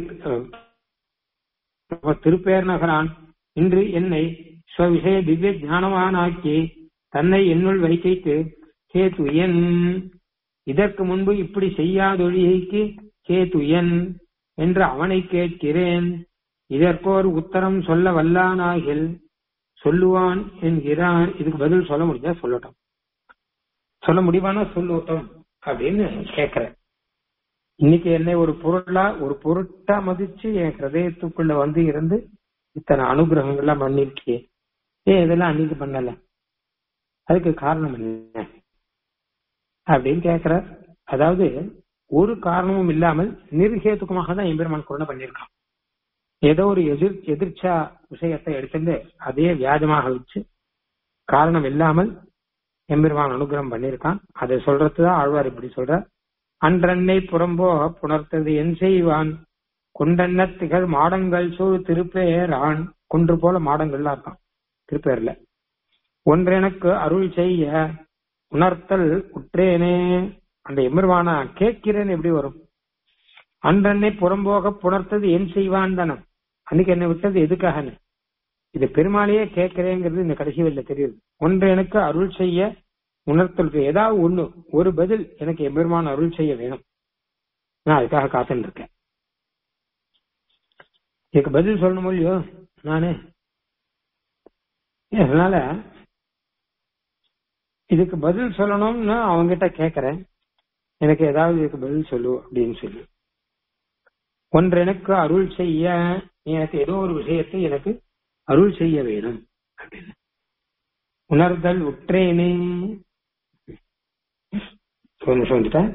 திருப்பேர் நகரான் இன்று என்னை ஸ்வவிஷய திவ்ய ஞானவானாக்கி தன்னை என்னுள் வைக்கைக்கு கேது என் இதற்கு முன்பு இப்படி செய்யாதொழிகைக்கு கேது என் என்று அவனை கேட்கிறேன் இதற்கோர் உத்தரம் சொல்ல வல்லானாகில் சொல்லுவான் என்கிறான் இதுக்கு பதில் சொல்ல முடிஞ்சா சொல்லட்டும் சொல்ல முடியுமானா சொல்லட்டும் அப்படின்னு கேக்குறேன் இன்னைக்கு என்னை ஒரு பொருளா ஒரு பொருட்டா மதிச்சு என் ஹிரதயத்துக்குள்ள வந்து இருந்து இத்தனை அனுகிரகங்கள்லாம் பண்ணிருக்கே ஏன் இதெல்லாம் அன்னைக்கு பண்ணல அதுக்கு காரணம் என்ன அப்படின்னு கேக்குறார் அதாவது ஒரு காரணமும் இல்லாமல் நிர்ஹேதுக்கமாக தான் எம்பெருமான் கருணை பண்ணியிருக்கான் ஏதோ ஒரு எதிர் எதிர்ச்சா விஷயத்தை எடுத்துட்டு அதே வியாஜமாக வச்சு காரணம் இல்லாமல் எம்பெருமான் அனுகிரகம் பண்ணியிருக்கான் அதை சொல்றதுதான் ஆழ்வார் இப்படி சொல்ற அன்றன்னை புறம்போக புணர்த்தது என் செய்வான் குண்டன்ன திகழ் மாடங்கள் சூழ் திருப்பேரான் குன்று போல மாடங்கள்லாம் இருக்கான் திருப்பேர்ல ஒன்றெனக்கு அருள் செய்ய உணர்த்தல் உற்றேனே அந்த எம்பெருமானா கேட்கிறேன் எப்படி வரும் அன்றன்னை புறம்போக புணர்த்தது என் செய்வான் தானே அன்னைக்கு என்னை விட்டது எதுக்காக இது பெருமாளையே கேட்கிறேங்கிறது இந்த கடைசி வெளில தெரியுது ஒன்று எனக்கு அருள் செய்ய உணர்த்தல் ஏதாவது ஒண்ணு ஒரு பதில் எனக்கு எம்பெருமான் அருள் செய்ய வேணும் நான் அதுக்காக காத்துட்டு இருக்கேன் இதுக்கு பதில் சொல்லணும் இல்லையோ நானு அதனால இதுக்கு பதில் சொல்லணும்னு அவங்கிட்ட கேக்குறேன் எனக்கு ஏதாவது இதுக்கு பதில் சொல்லு அப்படின்னு சொல்லி ஒன்று எனக்கு அருள் செய்ய நீ எனக்கு ஏதோ ஒரு விஷயத்தை எனக்கு அருள் செய்ய வேணும் அப்படின்னு உணர்தல் உற்றேனே ஒரு நிமிஷம் வந்துட்டேன்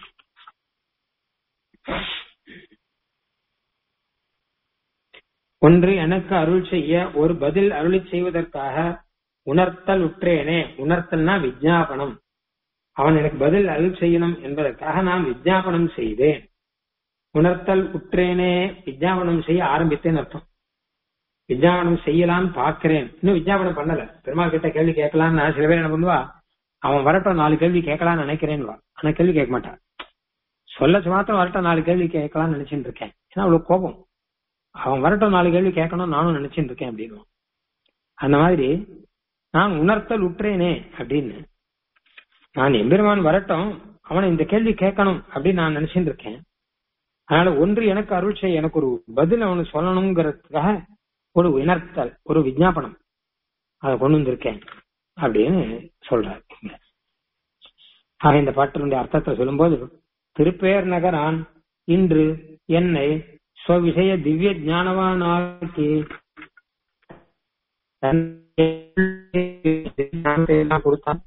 ஒன்று எனக்கு அருள் செய்ய ஒரு பதில் அருளி செய்வதற்காக உணர்த்தல் உற்றேனே உணர்த்தல்னா விஜாபனம் அவன் எனக்கு பதில் அருள் செய்யணும் என்பதற்காக நான் விஜாபனம் செய்தேன் உணர்த்தல் உற்றேனே விஜாபனம் செய்ய ஆரம்பித்தேன் அர்த்தம் விஜாபனம் செய்யலாம்னு பாக்குறேன் இன்னும் விஜாபனம் பண்ணல பெருமாள் கிட்ட கேள்வி கேட்கலாம்னு சில பேர் என்ன பண்ணுவா அவன் வரட்டும் நாலு கேள்வி கேட்கலாம்னு நினைக்கிறேன்னு ஆனா கேள்வி கேட்க மாட்டான் சொல்ல மாத்திரம் வரட்டும் நாலு கேள்வி கேட்கலாம்னு நினைச்சிட்டு இருக்கேன் ஏன்னா அவ்வளவு கோபம் அவன் வரட்டும் நாலு கேள்வி கேட்கணும் நானும் நினைச்சிட்டு இருக்கேன் அப்படின்னு அந்த மாதிரி நான் உணர்த்தல் உற்றேனே அப்படின்னு நான் எம்பெருமான் வரட்டும் அவனை இந்த கேள்வி கேட்கணும் அப்படின்னு நான் நினைச்சிட்டு இருக்கேன் அதனால ஒன்று எனக்கு அருள் செய்ய எனக்கு ஒரு பதில் அவனுக்கு சொல்லணுங்கிறதுக்காக ஒரு உணர்த்தல் ஒரு விஜாபனம் அதை கொண்டு வந்திருக்கேன் அப்படின்னு சொல்றார் ஆக இந்த பாட்டினுடைய அர்த்தத்தை சொல்லும்போது திருப்பேர் நகரான் இன்று என்னை ஸ்வவிஷய திவ்ய ஞானவானாக்கி எல்லாம் கொடுத்தான்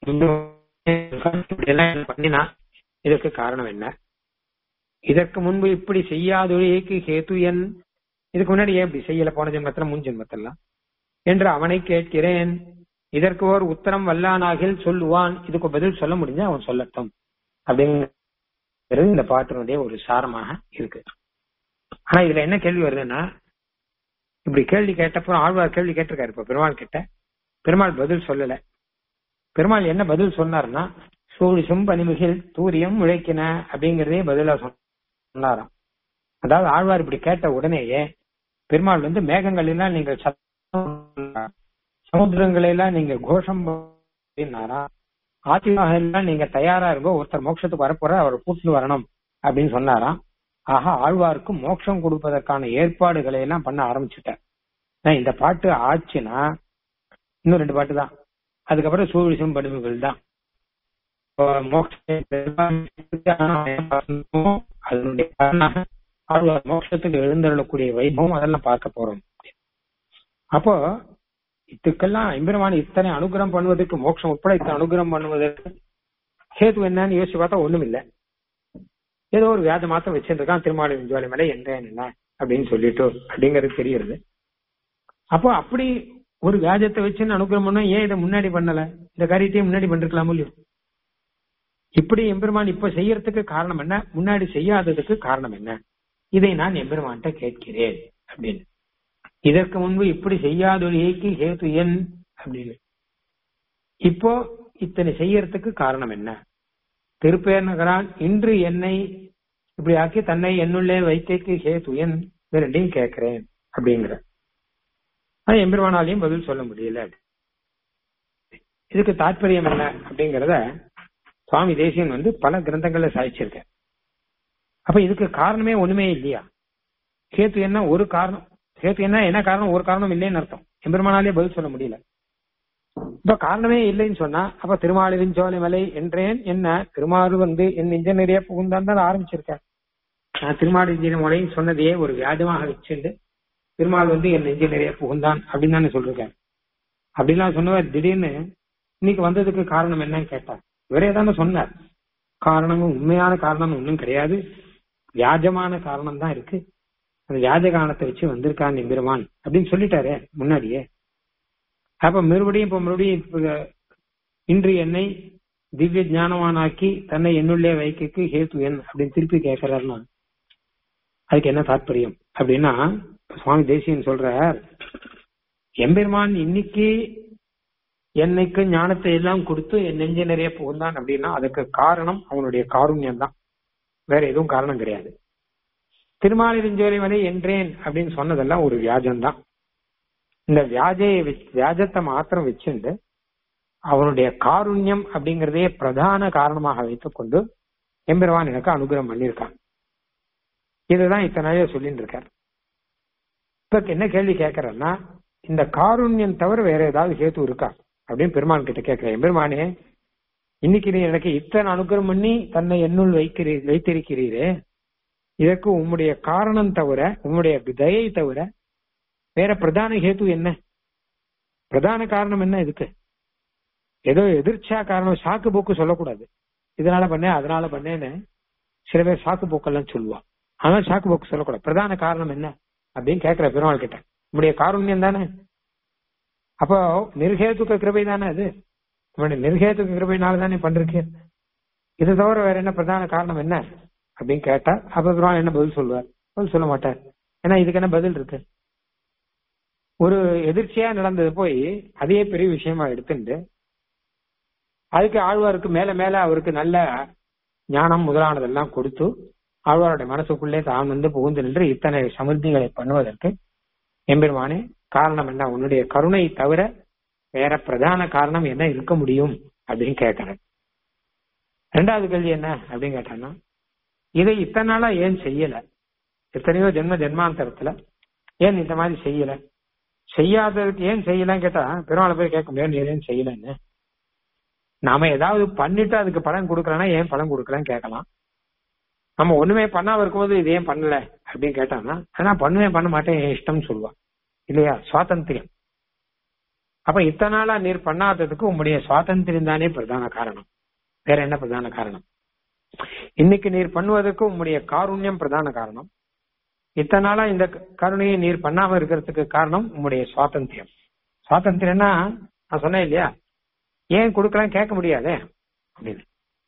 பண்ணினா இதற்கு காரணம் என்ன இதற்கு முன்பு இப்படி செய்யாதொழிக்கு ஹேத்து என் இதுக்கு முன்னாடி ஏன் இப்படி செய்யல போன ஜென்மத்துல முன் ஜென்மத்திலாம் என்று அவனை கேட்கிறேன் இதற்கு ஒரு உத்தரம் வல்லானாகில் சொல்லுவான் இதுக்கு பதில் சொல்ல முடிஞ்சா அவன் சொல்லட்டும் அப்படிங்கிறது இந்த பாட்டினுடைய ஒரு சாரமாக இருக்கு ஆனா இதுல என்ன கேள்வி வருதுன்னா இப்படி கேள்வி கேட்டப்போ ஆழ்வார் கேள்வி கேட்டிருக்காரு இப்ப பெருமாள் கிட்ட பெருமாள் பதில் சொல்லல பெருமாள் என்ன பதில் சொன்னார்னா சூழிசும் பனிமிகில் தூரியம் உழைக்கின அப்படிங்கறதே பதிலா சொன்னாராம் அதாவது ஆழ்வார் இப்படி கேட்ட உடனேயே பெருமாள் வந்து மேகங்கள் எல்லாம் நீங்கள் சமுத்திரங்களை எல்லாம் நீங்க கோஷம் அப்படின்னாரா ஆத்திமாக எல்லாம் நீங்க தயாரா இருக்கோ ஒருத்தர் மோட்சத்துக்கு வரப்போற அவர் கூட்டிட்டு வரணும் அப்படின்னு சொன்னாராம் ஆக ஆழ்வாருக்கு மோட்சம் கொடுப்பதற்கான ஏற்பாடுகளை எல்லாம் பண்ண ஆரம்பிச்சுட்டார் இந்த பாட்டு ஆச்சுன்னா இன்னும் ரெண்டு பாட்டு தான் அதுக்கப்புறம் சூழிசம் படுமைகள் தான் அதனுடைய ஆழ்வார் மோட்சத்துக்கு எழுந்தருளக்கூடிய வைபவம் அதெல்லாம் பார்க்க போறோம் அப்போ இதுக்கெல்லாம் எம்பெருமான இத்தனை அனுகிரகம் பண்ணுவதற்கு மோட்சம் உட்பட இத்தனை அனுகிரகம் பண்ணுவதற்கு ஹேது என்னன்னு யோசிச்சு பார்த்தா ஒண்ணும் இல்லை ஏதோ ஒரு வியாஜ மாத்தம் வச்சிருக்கான் திருமாவளி ஜோலி மேல எந்த என்ன அப்படின்னு சொல்லிட்டு அப்படிங்கிறது தெரியுது அப்போ அப்படி ஒரு வியாஜத்தை வச்சுன்னு அனுகிரகம் பண்ணா ஏன் இதை முன்னாடி பண்ணல இந்த காரியத்தையும் முன்னாடி பண்ணிருக்கலாமோ இல்லையோ இப்படி எம்பெருமான் இப்ப செய்யறதுக்கு காரணம் என்ன முன்னாடி செய்யாததுக்கு காரணம் என்ன இதை நான் எம்பெருமான்கிட்ட கேட்கிறேன் அப்படின்னு இதற்கு முன்பு இப்படி செய்யாதொழிக்கு ஹேத்து என் அப்படின்னு இப்போ இத்தனை செய்யறதுக்கு காரணம் என்ன திருப்பேர் நகரான் இன்று என்னை இப்படி ஆக்கி தன்னை என்னுள்ளே வைக்கைக்கு ஹேத்து என் ரெண்டையும் கேட்கிறேன் அப்படிங்கிற அது எம்பெருமானாலையும் பதில் சொல்ல முடியல இதுக்கு தாற்பயம் என்ன அப்படிங்கறத சுவாமி தேசியன் வந்து பல கிரந்தங்கள்ல சாதிச்சிருக்க அப்ப இதுக்கு காரணமே ஒண்ணுமே இல்லையா கேத்து என்ன ஒரு காரணம் கேத்து என்ன என்ன காரணம் ஒரு காரணம் இல்லைன்னு அர்த்தம் எம்பெருமானாலே பதில் சொல்ல முடியல இப்ப காரணமே இல்லைன்னு சொன்னா அப்ப திருமாலின் சோலை மலை என்றேன் என்ன திருமாறு வந்து என் நெஞ்ச நிறைய புகுந்தான் தான் ஆரம்பிச்சிருக்க நான் திருமாலின் மலைன்னு சொன்னதையே ஒரு வியாஜமாக வச்சுண்டு திருமால் வந்து என் நெஞ்ச நிறைய புகுந்தான் அப்படின்னு தானே சொல்லிருக்கேன் அப்படிலாம் சொன்னவர் திடீர்னு இன்னைக்கு வந்ததுக்கு காரணம் என்னன்னு கேட்டார் இவரே தானே சொன்னார் காரணமும் உண்மையான காரணம் ஒன்றும் கிடையாது வியாஜமான காரணம் தான் இருக்கு அந்த வியாஜ காரணத்தை வச்சு வந்திருக்கான் எம்பெருமான் அப்படின்னு சொல்லிட்டாரே முன்னாடியே அப்ப மறுபடியும் இப்ப மறுபடியும் இன்று என்னை திவ்ய ஞானவானாக்கி தன்னை என்னுள்ளே வைக்க ஹேத்து என் அப்படின்னு திருப்பி கேட்கிறாருன்னா அதுக்கு என்ன தாற்பயம் அப்படின்னா சுவாமி தேசியன் சொல்றார் எம்பெருமான் இன்னைக்கு என்னைக்கு ஞானத்தை எல்லாம் கொடுத்து என் நெஞ்ச நிறைய புகுந்தான் அப்படின்னா அதுக்கு காரணம் அவனுடைய காருண்யம் தான் வேற எதுவும் காரணம் கிடையாது திருமாலிருஞ்சோலை மலை என்றேன் அப்படின்னு சொன்னதெல்லாம் ஒரு வியாஜம் தான் இந்த வியாஜையை வியாஜத்தை மாத்திரம் வச்சுண்டு அவனுடைய காருண்யம் அப்படிங்கறதே பிரதான காரணமாக வைத்துக் கொண்டு எம்பெருமான் எனக்கு அனுகிரகம் பண்ணியிருக்கான் இதுதான் இத்தனை சொல்லிட்டு இருக்கார் இப்ப என்ன கேள்வி கேட்கறேன்னா இந்த காருண்யம் தவிர வேற ஏதாவது ஹேத்து இருக்கா அப்படின்னு பெருமான் கிட்ட கேட்கிறேன் பெருமானே இன்னைக்கு நீ எனக்கு இத்தனை அனுகிரகம் பண்ணி தன்னை என்னுள் வைக்கிறீ வைத்திருக்கிறீரே இதற்கு உம்முடைய காரணம் தவிர உம்முடைய தயை தவிர வேற பிரதான ஹேத்து என்ன பிரதான காரணம் என்ன இதுக்கு ஏதோ எதிர்ச்சா காரணம் சாக்கு போக்கு சொல்லக்கூடாது இதனால பண்ணேன் அதனால பண்ணேன்னு சில பேர் சாக்கு போக்கெல்லாம் சொல்லுவான் ஆனா சாக்கு போக்கு சொல்லக்கூடாது பிரதான காரணம் என்ன அப்படின்னு கேட்கிற பெருமாள் கிட்ட உங்களுடைய காருண்யம் தானே அப்போ நிர்ஹேதுக்க கிருபை தானே அது உங்களுடைய நிர்ஹேதுக்க கிருபைனால தானே பண்றீங்க இது தவிர வேற என்ன பிரதான காரணம் என்ன அப்படின்னு கேட்டா அப்ப பெருமாள் என்ன பதில் சொல்லுவார் பதில் சொல்ல மாட்டார் ஏன்னா இதுக்கு என்ன பதில் இருக்கு ஒரு எதிர்ச்சியா நடந்தது போய் அதே பெரிய விஷயமா எடுத்துட்டு அதுக்கு ஆழ்வாருக்கு மேல மேல அவருக்கு நல்ல ஞானம் முதலானதெல்லாம் கொடுத்து ஆழ்வாருடைய மனசுக்குள்ளே தான் வந்து புகுந்து நின்று இத்தனை சமிருத்திகளை பண்ணுவதற்கு எம்பெருமானே காரணம் என்ன உன்னுடைய கருணை தவிர வேற பிரதான காரணம் என்ன இருக்க முடியும் அப்படின்னு கேட்கிறேன் ரெண்டாவது கேள்வி என்ன அப்படின்னு கேட்டான்னா இதை இத்தனை நாளா ஏன் செய்யல எத்தனையோ ஜென்ம ஜென்மாந்தரத்துல ஏன் இந்த மாதிரி செய்யல செய்யாததுக்கு ஏன் செய்யலன்னு கேட்டா பெருமாளை போய் கேட்க முடியாது நீ ஏன் செய்யலன்னு நாம ஏதாவது பண்ணிட்டு அதுக்கு பலன் கொடுக்கலன்னா ஏன் பலன் கொடுக்கலன்னு கேட்கலாம் நம்ம ஒண்ணுமே பண்ணாம இருக்கும்போது இது ஏன் பண்ணல அப்படின்னு கேட்டான்னா ஆனா பண்ணுவேன் பண்ண மாட்டேன் என் இஷ்டம்னு சொல்லுவா இல்லையா சுவாதந்திரியம் அப்ப இத்தனை நாளா நீர் பண்ணாததுக்கு உங்களுடைய சுவாதந்திரியம் தானே பிரதான காரணம் வேற என்ன பிரதான காரணம் இன்னைக்கு நீர் பண்ணுவதற்கு உங்களுடைய காருண்யம் பிரதான காரணம் இத்தனை நாளா இந்த கருணையை நீர் பண்ணாம இருக்கிறதுக்கு காரணம் உங்களுடைய சுவாதந்திரியம் சுவாதந்திரம்னா நான் சொன்னேன் இல்லையா ஏன் கொடுக்கலாம் கேட்க முடியாதே அப்படின்னு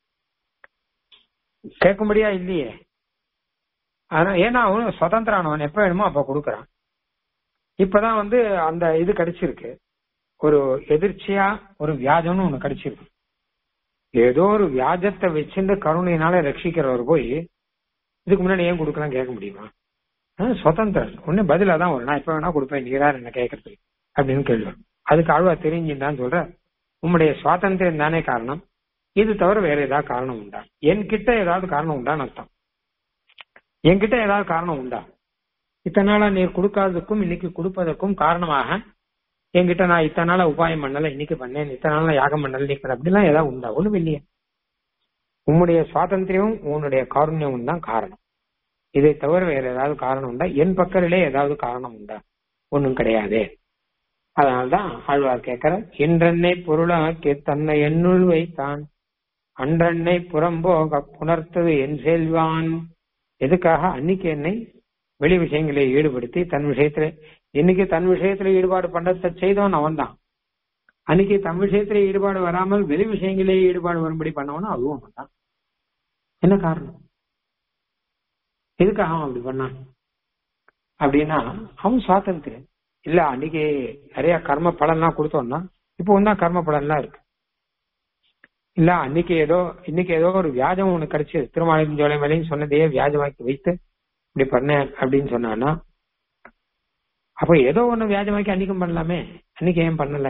கேட்க முடியா இல்லையே ஆனா ஏன்னா அவன் சுதந்திரானவன் எப்ப வேணுமோ அப்ப கொடுக்கறான் இப்பதான் வந்து அந்த இது கிடைச்சிருக்கு ஒரு எதிர்ச்சியா ஒரு வியாஜம்னு ஒண்ணு கிடைச்சிருக்கு ஏதோ ஒரு வியாஜத்தை வச்சிருந்து கருணையினால ரட்சிக்கிறவர் போய் இதுக்கு முன்னாடி ஏன் கொடுக்கலாம் கேட்க முடியுமா சுதந்திரன் ஒண்ணு பதிலா தான் வரும் நான் எப்ப வேணா கொடுப்பேன் நீரார் என்ன கேட்கறது அப்படின்னு கேள்வி அதுக்கு ஆழ்வா தெரிஞ்சுன்னு சொல்ற உம்முடைய சுவாதந்திரம் தானே காரணம் இது தவிர வேற ஏதாவது காரணம் உண்டா என்கிட்ட ஏதாவது காரணம் உண்டான்னு அர்த்தம் என்கிட்ட ஏதாவது காரணம் உண்டா இத்தனை நாளா நீர் கொடுக்காததுக்கும் இன்னைக்கு கொடுப்பதற்கும் காரணமாக என்கிட்ட நான் இத்தனை நாளா உபாயம் பண்ணல இன்னைக்கு பண்ணேன் இத்தனை நாளா யாகம் பண்ணல இன்னைக்கு அப்படிலாம் ஏதாவது உண்டா ஒண்ணும் இல்லையே உன்னுடைய சுவாதந்திரமும் உன்னுடைய காருண்யமும் தான் காரணம் இதை தவிர வேற ஏதாவது காரணம் உண்டா என் பக்கத்திலே ஏதாவது காரணம் உண்டா ஒன்னும் கிடையாதே அதனால்தான் ஆழ்வார் கேட்கிற இன்றென்னை பொருளாக்கி தன்னை எண்ணுள் வைத்தான் அன்றென்னை புறம்போக புணர்த்தது என் செல்வான் எதுக்காக அன்னைக்கு என்னை வெளி விஷயங்களை ஈடுபடுத்தி தன் விஷயத்துல இன்னைக்கு தன் விஷயத்துல ஈடுபாடு பண்றத செய்தவன் அவன் தான் அன்னைக்கு தன் விஷயத்துல ஈடுபாடு வராமல் வெளி விஷயங்களே ஈடுபாடு வரும்படி பண்ணவனும் அதுவும் அவன் தான் என்ன காரணம் எதுக்காக அவன் அப்படி பண்ணான் அப்படின்னா அவன் சுவாதந்திரன் இல்ல அன்னைக்கு நிறைய கர்ம பலன்லாம் கொடுத்தோம்னா இப்போ ஒன்னா கர்ம பலன்லாம் இருக்கு இல்ல அன்னைக்கு ஏதோ இன்னைக்கு ஏதோ ஒரு வியாஜம் ஒண்ணு கிடைச்சது திருமாலின் ஜோலை மேலையும் சொன்னதையே வியாஜமாக்கி வைத்து இப்படி பண்ணேன் அப்படின்னு சொன்னான்னா அப்ப ஏதோ ஒண்ணு வியாஜமாக்கி அன்னைக்கும் பண்ணலாமே அன்னைக்கு ஏன் பண்ணல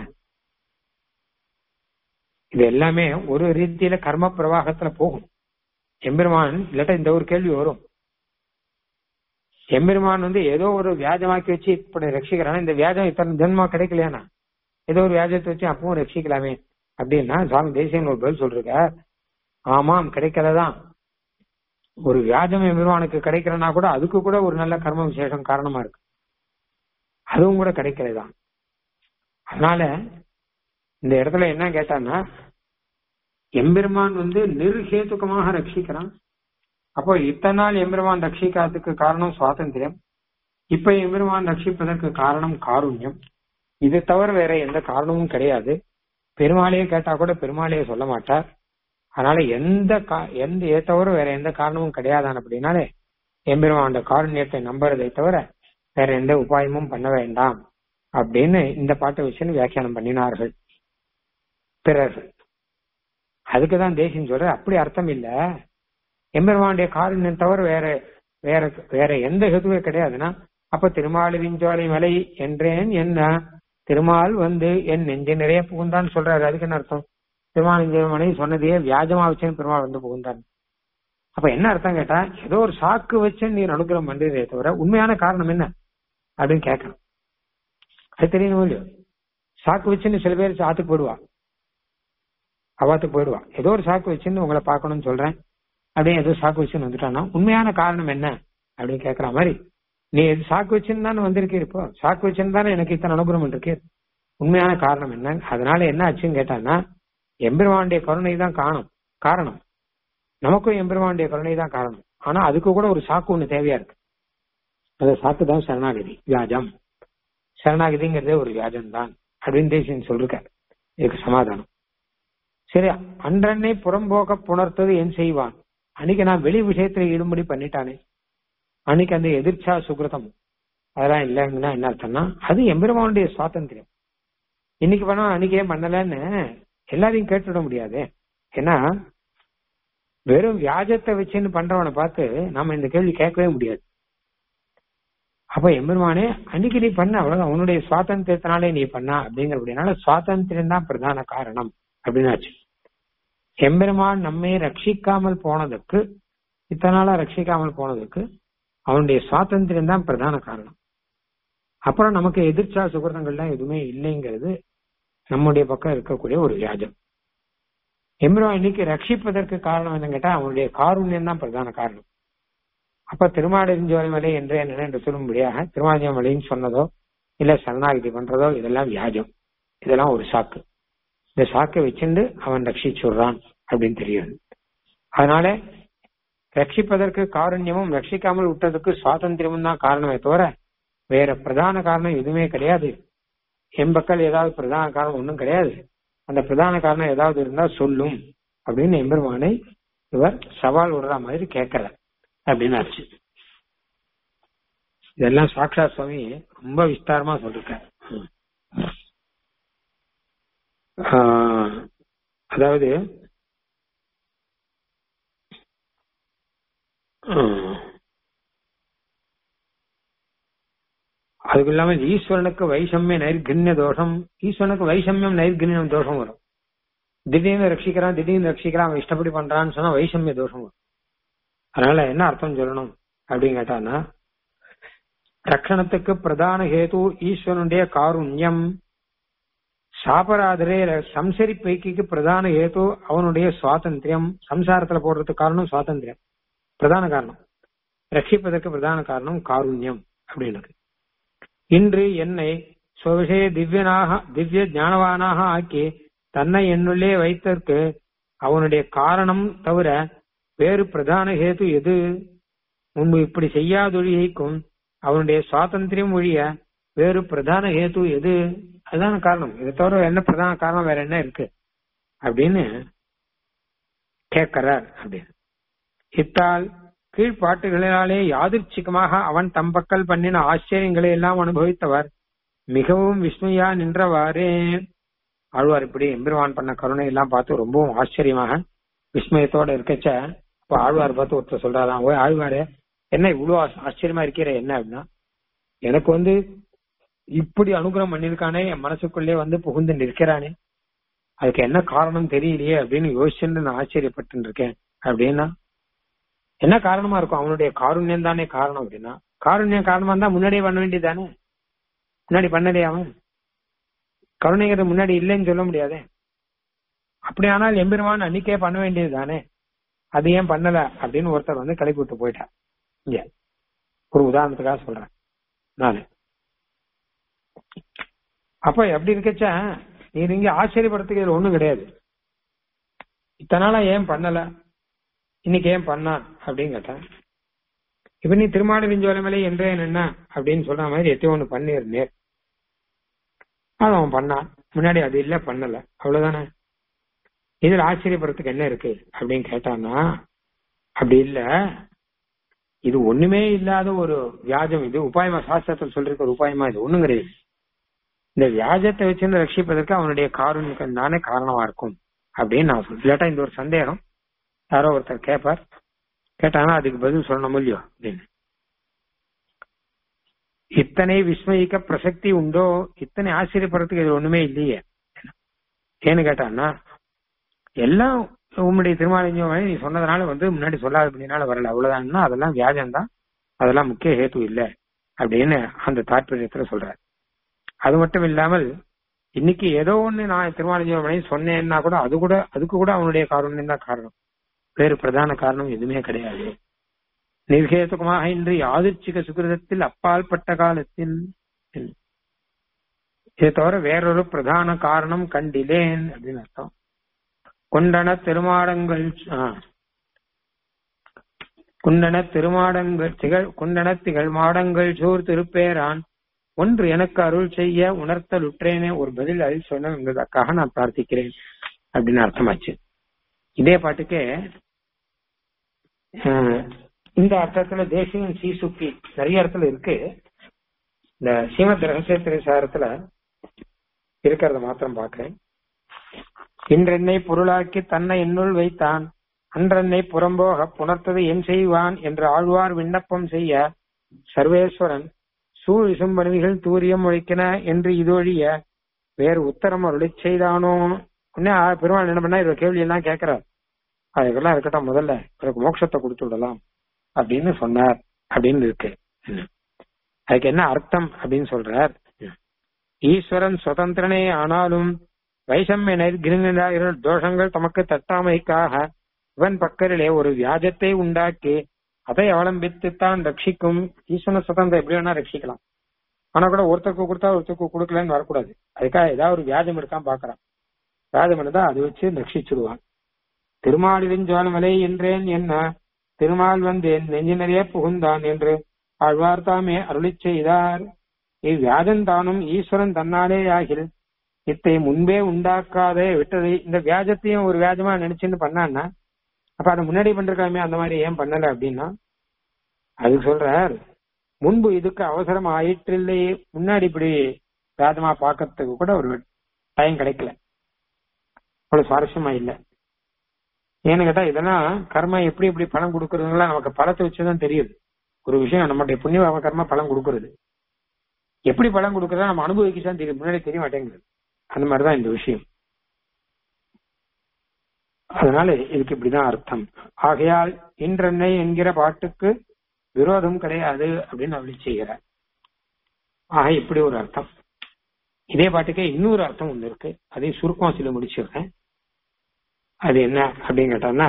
இது எல்லாமே ஒரு ரீதியில கர்ம பிரவாகத்துல போகும் எம்பெருமான் இல்லாட்ட இந்த ஒரு கேள்வி வரும் எம்பெருமான் வந்து ஏதோ ஒரு வியாஜமாக்கி வச்சு இப்படி ரட்சிக்கிறான் இந்த வியாஜம் இத்தனை ஜென்மா கிடைக்கலையானா ஏதோ ஒரு வியாஜத்தை வச்சு அப்பவும் ரட்சிக்கலாமே அப்படின்னா சுவாமி தேசியன் ஒரு பதில் சொல்றாங்க ஆமாம் கிடைக்கலதான் ஒரு வியாஜம் எம்பெருமானுக்கு கிடைக்கிறனா கூட அதுக்கு கூட ஒரு நல்ல கர்ம விசேஷம் காரணமா இருக்கு அதுவும் கூட கிடைக்கலதான் அதனால இந்த இடத்துல என்ன கேட்டான்னா எம்பெருமான் வந்து நிர்ஹேதுக்கமாக ரட்சிக்கிறான் அப்போ இத்தனை நாள் எம்பெருமான் ரட்சிக்காததுக்கு காரணம் சுவாதந்திரம் இப்ப எம்பெருமான் ரட்சிப்பதற்கு காரணம் காருண்யம் இது தவிர வேற எந்த காரணமும் கிடையாது பெருமாளையே கேட்டா கூட பெருமாளையே சொல்ல மாட்டார் அதனால எந்த எந்த ஏ தவிர வேற எந்த காரணமும் கிடையாதான் அப்படின்னாலே எம்பெருமான் காருண்யத்தை நம்புறதை தவிர வேற எந்த உபாயமும் பண்ண வேண்டாம் அப்படின்னு இந்த பாட்டை வச்சுன்னு வியாக்கியானம் பண்ணினார்கள் பிறர்கள் அதுக்குதான் தேசியம் சொல்ற அப்படி அர்த்தம் இல்ல எம்பெருமானுடைய காருண்யம் தவிர வேற வேற வேற எந்த ஹெதுவே கிடையாதுன்னா அப்ப திருமாலிரிஞ்சோலை மலை என்றேன் என்ன திருமால் வந்து என் நெஞ்சு நிறைய புகுந்தான்னு சொல்றாரு அதுக்கு என்ன அர்த்தம் திருமாலிஞ்சோலை மலை சொன்னதையே வியாஜமா வச்சேன்னு பெருமாள் வந்து புகுந்தான் அப்ப என்ன அர்த்தம் கேட்டா ஏதோ ஒரு சாக்கு வச்சு நீர் அனுகிரகம் பண்றதே தவிர உண்மையான காரணம் என்ன அப்படின்னு கேட்கறான் அது தெரியணும் இல்லையோ சாக்கு வச்சுன்னு சில பேர் சாத்துக்கு போயிடுவா அவாத்துக்கு போயிடுவா ஏதோ ஒரு சாக்கு வச்சுன்னு உங்களை பார்க்கணும்னு சொல்றேன் அப்படின்னு ஏதோ சாக்கு வச்சுன்னு வந்துட்டான்னா உண்மையான காரணம் என்ன அப்படின்னு கேட்கற மாதிரி நீ எது சாக்கு வச்சுன்னு தானே வந்திருக்கீர் இப்போ சாக்கு வச்சுன்னு தானே எனக்கு இத்தனை அனுகிரகம் இருக்கு உண்மையான காரணம் என்ன அதனால என்ன ஆச்சுன்னு கேட்டான்னா எம்பெருமானுடைய கருணை தான் காணும் காரணம் நமக்கும் எம்பெருமானுடைய கருணை தான் காரணம் ஆனா அதுக்கு கூட ஒரு சாக்கு ஒண்ணு தேவையா இருக்கு அந்த சாக்கு தான் சரணாகதி வியாஜம் சரணாகதிங்கிறதே ஒரு வியாஜம் தான் அப்படின்னு தேசியன் சொல்லிருக்காரு இதுக்கு சமாதானம் சரி அன்றன்னை புறம்போக்க புணர்த்தது என் செய்வான் அன்னைக்கு நான் வெளி விஷயத்துல ஈடுபடி பண்ணிட்டானே அன்னைக்கு அந்த எதிர்ச்சா சுகிருதம் அதெல்லாம் இல்லைங்கன்னா என்ன அர்த்தம்னா அது எம்பெருமானுடைய சுவாதந்திரம் இன்னைக்கு பண்ணா அன்னைக்கு ஏன் பண்ணலன்னு எல்லாரையும் கேட்டுவிட முடியாது ஏன்னா வெறும் வியாஜத்தை வச்சுன்னு பண்றவனை பார்த்து நாம இந்த கேள்வி கேட்கவே முடியாது அப்ப எம்பெருமானே அன்னைக்கு நீ பண்ண அவ்வளவு அவனுடைய சுவாதந்திரத்தினாலே நீ பண்ணா அப்படிங்கிறபடினால சுவாதந்திரம் தான் பிரதான காரணம் அப்படின்னாச்சு எம்பெருமான் நம்மை ரட்சிக்காமல் போனதுக்கு இத்தனை நாளா ரட்சிக்காமல் போனதுக்கு அவனுடைய சுவாதந்திரம் தான் பிரதான காரணம் அப்புறம் நமக்கு எதிர்ச்சா சுகிருதங்கள்லாம் எதுவுமே இல்லைங்கிறது நம்முடைய பக்கம் இருக்கக்கூடிய ஒரு வியாஜம் எம்பெருமான் இன்னைக்கு ரட்சிப்பதற்கு காரணம் என்னன்னு கேட்டா அவனுடைய காருண்யம் தான் பிரதான காரணம் அப்ப திருமாடெஞ்சோலை என்று என்ன என்று சொல்லும்படியாக திருமாஞ்சோமலைன்னு சொன்னதோ இல்ல சரணாகிதி பண்றதோ இதெல்லாம் வியாஜம் இதெல்லாம் ஒரு சாக்கு இந்த சாக்கை வச்சுண்டு அவன் ரட்சிச்சுடுறான் அப்படின்னு தெரியுது அதனால ரட்சிப்பதற்கு காருண்யமும் ரட்சிக்காமல் விட்டதுக்கு சுவாதந்திரமும் தான் காரணமே தவிர வேற பிரதான காரணம் எதுவுமே கிடையாது எம்பக்கள் ஏதாவது பிரதான காரணம் ஒன்றும் கிடையாது அந்த பிரதான காரணம் ஏதாவது இருந்தா சொல்லும் அப்படின்னு எம்பெருமானை இவர் சவால் விடுற மாதிரி கேட்கிறார் அப்படின்னு ஆச்சு இதெல்லாம் சாக்ஷா சுவாமி ரொம்ப விஸ்தாரமா சொல்லிருக்கார் அதாவது அதுக்கு இல்லாம ஈஸ்வரனுக்கு வைஷமிய நைர்கண்ய தோஷம் ஈஸ்வரனுக்கு வைஷமியம் நைர்கண்யம் தோஷம் வரும் திடீர்னு ரட்சிக்கிறான் திடீர்னு ரட்சிக்கிறான் அவன் இஷ்டப்படி பண்றான்னு சொன்னா வைஷமிய தோஷம் வரும் அதனால என்ன அர்த்தம் சொல்லணும் அப்படின்னு கேட்டான்னா ரட்சணத்துக்கு பிரதான ஹேது ஈஸ்வரனுடைய காருண்யம் சாபராதரே சம்சரி பைக்கிக்கு பிரதான ஹேது அவனுடைய சுவாதந்திரம் சம்சாரத்துல போடுறதுக்கு காரணம் சுவாதந்திரம் பிரதான காரணம் ரட்சிப்பதற்கு பிரதான காரணம் காருண்யம் அப்படின்னு இன்று என்னை சுவிஷய திவ்யனாக திவ்ய ஞானவானாக ஆக்கி தன்னை என்னுள்ளே வைத்ததற்கு அவனுடைய காரணம் தவிர வேறு பிரதான ஹேது எது முன்பு இப்படி செய்யாதொழியைக்கும் அவனுடைய சுவாதந்திரம் ஒழிய வேறு பிரதான ஹேது எது அதுதான காரணம் இதை தவிர என்ன பிரதான காரணம் வேற என்ன இருக்கு அப்படின்னு கேட்கிறார் அப்படின்னு இத்தால் கீழ்ப்பாட்டுகளினாலே யாதிர்ச்சிகமாக அவன் தம்பக்கல் பண்ணின ஆச்சரியங்களை எல்லாம் அனுபவித்தவர் மிகவும் விஸ்மையா நின்றவாறே ஆழ்வார் இப்படி எம்பெருமான் பண்ண கருணை எல்லாம் பார்த்து ரொம்பவும் ஆச்சரியமாக விஸ்மயத்தோட இருக்கச்ச இப்ப ஆழ்வார் பார்த்து ஒருத்தர் சொல்றாராம் ஓய் ஆழ்வாரு என்ன இவ்வளவு ஆச்சரியமா இருக்கிற என்ன அப்படின்னா எனக்கு வந்து இப்படி அனுகிரகம் பண்ணிருக்கானே என் மனசுக்குள்ளே வந்து புகுந்து நிற்கிறானே அதுக்கு என்ன காரணம் தெரியலையே அப்படின்னு யோசிச்சுட்டு நான் ஆச்சரியப்பட்டு இருக்கேன் அப்படின்னா என்ன காரணமா இருக்கும் அவனுடைய காருண்யம் தானே காரணம் அப்படின்னா காருண்யம் காரணமா இருந்தா முன்னாடியே பண்ண வேண்டியதானே முன்னாடி பண்ணதே அவன் கருணைங்கிறது முன்னாடி இல்லைன்னு சொல்ல முடியாதே அப்படி ஆனால் எம்பெருமான் அன்னைக்கே பண்ண வேண்டியது தானே அது ஏன் பண்ணல அப்படின்னு ஒருத்தர் வந்து கிளப்பி விட்டு போயிட்டார் இங்க ஒரு உதாரணத்துக்காக சொல்றேன் நானு அப்ப எப்படி இருக்கச்ச நீ இங்க ஆச்சரியப்படுறதுக்கு இதுல ஒண்ணும் கிடையாது இத்தனை நாளா ஏன் பண்ணல இன்னைக்கு ஏன் பண்ணான் அப்படின்னு கேட்டேன் இப்ப நீ திருமாடு விஞ்சோலமலை என்றே என்ன அப்படின்னு சொல்ற மாதிரி எத்தி ஒண்ணு பண்ணிருந்தேன் அது அவன் பண்ணான் முன்னாடி அது இல்ல பண்ணல அவ்வளவுதானே இதுல ஆச்சரியப்படுறதுக்கு என்ன இருக்கு அப்படின்னு கேட்டான்னா அப்படி இல்ல இது ஒண்ணுமே இல்லாத ஒரு வியாஜம் இது உபாயமா சாஸ்திரத்தில் சொல்லிருக்க ஒரு உபாயமா இது ஒண்ணும் கிடையாது இந்த வியாஜத்தை வச்சிருந்து ரட்சிப்பதற்கு அவனுடைய காரணியம் தானே காரணமா இருக்கும் அப்படின்னு நான் சொல்றேன் இல்லாட்டா இந்த ஒரு சந்தேகம் யாரோ ஒருத்தர் கேட்பார் கேட்டானா அதுக்கு பதில் சொல்லணும் இல்லையோ அப்படின்னு இத்தனை விஸ்மயிக்க பிரசக்தி உண்டோ இத்தனை ஆச்சரியப்படுறதுக்கு இது ஒண்ணுமே இல்லையே ஏன்னு கேட்டான்னா எல்லாம் உம்முடைய திருமாலிங்கம் நீ சொன்னதுனால வந்து முன்னாடி சொல்லாத அப்படினால வரல அவ்வளவுதான்னா அதெல்லாம் வியாஜம் தான் அதெல்லாம் முக்கிய ஹேத்து இல்ல அப்படின்னு அந்த தாற்பயத்துல சொல்றார் அது மட்டும் இல்லாமல் இன்னைக்கு ஏதோ ஒண்ணு நான் திருமாலிஜோமணி சொன்னேன்னா கூட அது கூட அதுக்கு கூட அவனுடைய காரணம் தான் காரணம் வேறு பிரதான காரணம் எதுவுமே கிடையாது நிர்கேதுகமாக இன்று யாதிர்ச்சிக சுகிருதத்தில் அப்பால் பட்ட காலத்தில் இதை தவிர வேறொரு பிரதான காரணம் கண்டிலேன் அப்படின்னு அர்த்தம் கொண்டன திருமாடங்கள் குண்டன திருமாடங்கள் திகழ் குண்டன திகழ் மாடங்கள் சூர் திருப்பேரான் ஒன்று எனக்கு அருள் செய்ய உணர்த்தல் உற்றேனே ஒரு பதில் அதில் சொன்னதுக்காக நான் பிரார்த்திக்கிறேன் அப்படின்னு அர்த்தமாச்சு இதே பாட்டுக்கு இந்த அர்த்தத்துல தேசியம் சீசுக்கி நிறைய இடத்துல இருக்கு இந்த ஸ்ரீமத் ரகசிய சாரத்துல இருக்கிறத மாத்திரம் பாக்குறேன் இன்றென்னை பொருளாக்கி தன்னை என்னுள் வைத்தான் அன்றென்னை புறம்போக புணர்த்தது என் செய்வான் என்று ஆழ்வார் விண்ணப்பம் செய்ய சர்வேஸ்வரன் சூழ் இசும்பணிகள் தூரியம் ஒழிக்கின என்று இதொழிய வேறு உத்தரம் அருளி செய்தானோ உடனே பெருமாள் என்ன பண்ணா இவர கேள்வி எல்லாம் கேட்கிறார் அதுக்கெல்லாம் இருக்கட்டும் முதல்ல இவருக்கு மோட்சத்தை கொடுத்து விடலாம் அப்படின்னு சொன்னார் அப்படின்னு இருக்கு அதுக்கு என்ன அர்த்தம் அப்படின்னு சொல்றார் ஈஸ்வரன் சுதந்திரனே ஆனாலும் வைஷம்ய நெருங்கிற தோஷங்கள் தமக்கு தட்டாமைக்காக இவன் பக்கரிலே ஒரு வியாஜத்தை உண்டாக்கி அதை அவலம்பித்துத்தான் ரட்சிக்கும் ஈஸ்வர சுதந்திரம் எப்படி வேணா ரட்சிக்கலாம் ஆனா கூட ஒருத்தருக்கு கொடுத்தா ஒருத்தருக்கு கொடுக்கலன்னு வரக்கூடாது அதுக்காக ஏதாவது ஒரு வியாஜம் இருக்கான்னு பாக்குறான் வியாஜம் இருந்தா அது வச்சு ரட்சிச்சுடுவான் திருமாலிருஞ்சோலமலை என்றேன் என்ன திருமால் வந்தேன் நெஞ்சு நிறைய புகுந்தான் என்று ஆழ்வார் தாமே அருளி செய்தார் இவ்வியாஜம் தானும் ஈஸ்வரன் தன்னாலே ஆகில் இத்தை முன்பே உண்டாக்காதே விட்டது இந்த வியாஜத்தையும் ஒரு வியாஜமா நினைச்சுன்னு பண்ணான்னா அப்ப அதை முன்னாடி பண்றக்காமே அந்த மாதிரி ஏன் பண்ணல அப்படின்னா அது சொல்றார் முன்பு இதுக்கு அவசரம் ஆயிற்றில்லையே முன்னாடி இப்படி வியாஜமா பாக்கிறதுக்கு கூட ஒரு டைம் கிடைக்கல அவ்வளவு சுவாரஸ்யமா இல்லை ஏன்னு கேட்டா இதெல்லாம் கர்மா எப்படி எப்படி பலன் கொடுக்கறதுலாம் நமக்கு பலத்தை வச்சுதான் தெரியுது ஒரு விஷயம் நம்மளுடைய புண்ணிய கர்மா பலன் கொடுக்கறது எப்படி பலன் கொடுக்கறதா நம்ம அனுபவிக்கதான் தெரியும் முன்னாடி தெரிய மாட்டேங்குது அந்த மாதிரிதான் இந்த விஷயம் அதனால இதுக்கு இப்படிதான் அர்த்தம் ஆகையால் இன்றென்னை என்கிற பாட்டுக்கு விரோதம் கிடையாது அப்படின்னு அப்படி செய்கிறார் ஆக இப்படி ஒரு அர்த்தம் இதே பாட்டுக்கே இன்னொரு அர்த்தம் ஒண்ணு இருக்கு அதையும் சுருக்கம் சில முடிச்சிடுறேன் அது என்ன அப்படின்னு கேட்டோம்னா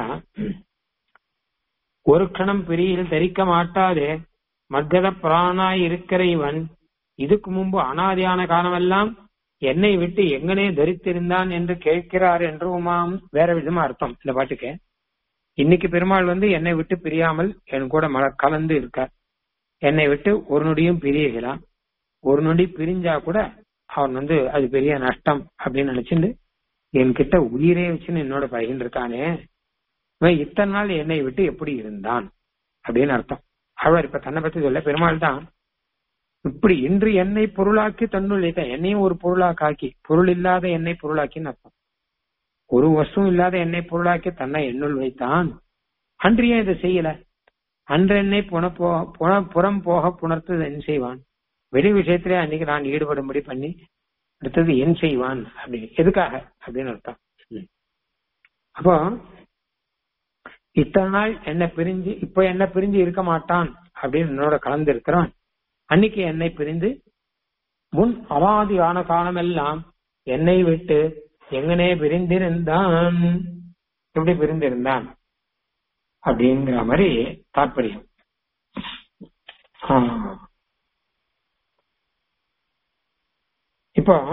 ஒரு கணம் பிரியில் தரிக்க மாட்டாதே மர்கத பிராணாய் இருக்கிற இவன் இதுக்கு முன்பு அனாதியான காலமெல்லாம் என்னை விட்டு எங்கனே தரித்திருந்தான் என்று கேட்கிறார் என்றுமாம் வேற விதமா அர்த்தம் இந்த பாட்டுக்கு இன்னைக்கு பெருமாள் வந்து என்னை விட்டு பிரியாமல் என் கூட மல கலந்து இருக்கார் என்னை விட்டு ஒரு நொடியும் பிரியலாம் ஒரு நொடி பிரிஞ்சா கூட அவன் வந்து அது பெரிய நஷ்டம் அப்படின்னு நினைச்சுட்டு என்கிட்ட உயிரே வச்சுன்னு என்னோட பழகின்னு இருக்கானே இவன் இத்தனை நாள் என்னை விட்டு எப்படி இருந்தான் அப்படின்னு அர்த்தம் அவர் இப்ப தன்னை பத்தி சொல்ல பெருமாள் தான் இப்படி இன்று என்னை பொருளாக்கி தன்னுள் வைத்த என்னையும் ஒரு பொருளாக்காக்கி பொருள் இல்லாத என்னை பொருளாக்கின்னு அர்த்தம் ஒரு வஸ்துவும் இல்லாத என்னை பொருளாக்கி தன்னை என்னுள் வைத்தான் அன்று ஏன் இதை செய்யல அன்று என்னை புன போ புன புறம் போக புணர்த்தது என் செய்வான் வெளி விஷயத்திலே அன்னைக்கு நான் ஈடுபடும்படி பண்ணி அடுத்தது என் செய்வான் அப்படி எதுக்காக அப்படின்னு அர்த்தம் அப்போ இத்தனை நாள் என்ன பிரிஞ்சு இப்ப என்ன பிரிஞ்சு இருக்க மாட்டான் அப்படின்னு என்னோட கலந்து இருக்கிறான் அன்னைக்கு என்னை பிரிந்து முன் அவாதியான காலம் எல்லாம் என்னை விட்டு எங்கனே பிரிந்திருந்தான் எப்படி பிரிந்திருந்தான் அப்படிங்கிற மாதிரி தாற்பயம் இப்போ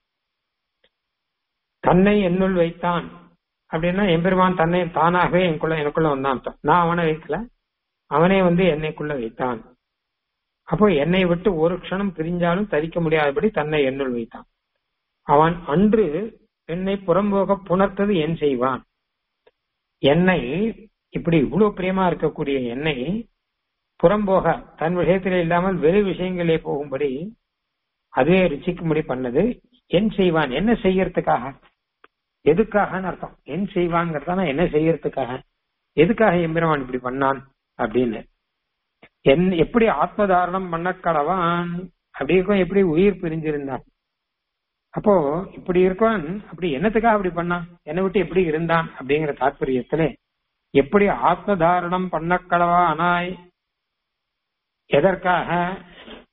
தன்னை என்னுள் வைத்தான் அப்படின்னா எம்பெருமான் தன்னை தானாகவே எனக்குள்ள எனக்குள்ள வந்தான் நான் அவனை வைக்கல அவனே வந்து என்னைக்குள்ள வைத்தான் அப்போ என்னை விட்டு ஒரு க்ஷணம் பிரிஞ்சாலும் தரிக்க முடியாதபடி தன்னை என்னுள் வைத்தான் அவன் அன்று என்னை புறம்போக புணர்த்தது என் செய்வான் என்னை இப்படி இவ்வளவு பிரியமா இருக்கக்கூடிய என்னை புறம்போக தன் விஷயத்திலே இல்லாமல் வெறு விஷயங்களே போகும்படி அதுவே ருச்சிக்கும்படி பண்ணது என் செய்வான் என்ன செய்யறதுக்காக எதுக்காகன்னு அர்த்தம் என் செய்வாங்கிறதான என்ன செய்யறதுக்காக எதுக்காக எம்பெருமான் இப்படி பண்ணான் அப்படின்னு என் எப்படி ஆத்மதாரணம் பண்ண கடவான் அப்படி இருக்கும் எப்படி உயிர் பிரிஞ்சிருந்தான் அப்போ இப்படி இருக்கான் அப்படி என்னத்துக்காக அப்படி பண்ணான் என்னை விட்டு எப்படி இருந்தான் அப்படிங்கிற தாற்பயத்துல எப்படி ஆத்மதாரணம் பண்ண கடவானாய் எதற்காக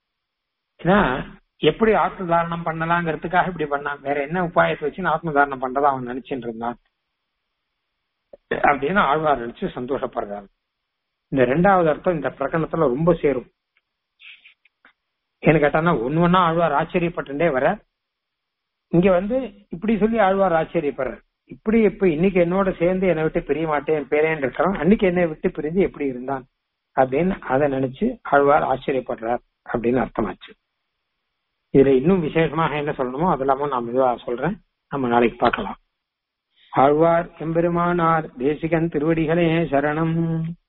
ஏன்னா எப்படி ஆத்ம தாரணம் பண்ணலாங்கிறதுக்காக இப்படி பண்ணான் வேற என்ன உபாயத்தை வச்சு ஆத்ம தாரணம் பண்றதா அவன் நினைச்சிட்டு இருந்தான் அப்படின்னு ஆழ்வார் நினைச்சு சந்தோஷப்படுறாரு இந்த ரெண்டாவது அர்த்தம் இந்த பிரகடனத்துல ரொம்ப சேரும் ஏன்னு கேட்டானா ஒன்னு ஒன்னா ஆழ்வார் ஆச்சரியப்பட்டுட்டே வர இங்க வந்து இப்படி சொல்லி ஆழ்வார் ஆச்சரியப்படுறார் இப்படி இப்ப இன்னைக்கு என்னோட சேர்ந்து என்னை விட்டு பிரிய மாட்டேன் பேரேன் இருக்கிறான் அன்னைக்கு என்னை விட்டு பிரிஞ்சு எப்படி இருந்தான் அப்படின்னு அதை நினைச்சு ஆழ்வார் ஆச்சரியப்படுறார் அப்படின்னு அர்த்தமாச்சு இதுல இன்னும் விசேஷமாக என்ன சொல்லணுமோ அதெல்லாமும் நான் மெதுவா சொல்றேன் நம்ம நாளைக்கு பார்க்கலாம் ஆழ்வார் எம்பெருமானார் தேசிகன் திருவடிகளே சரணம்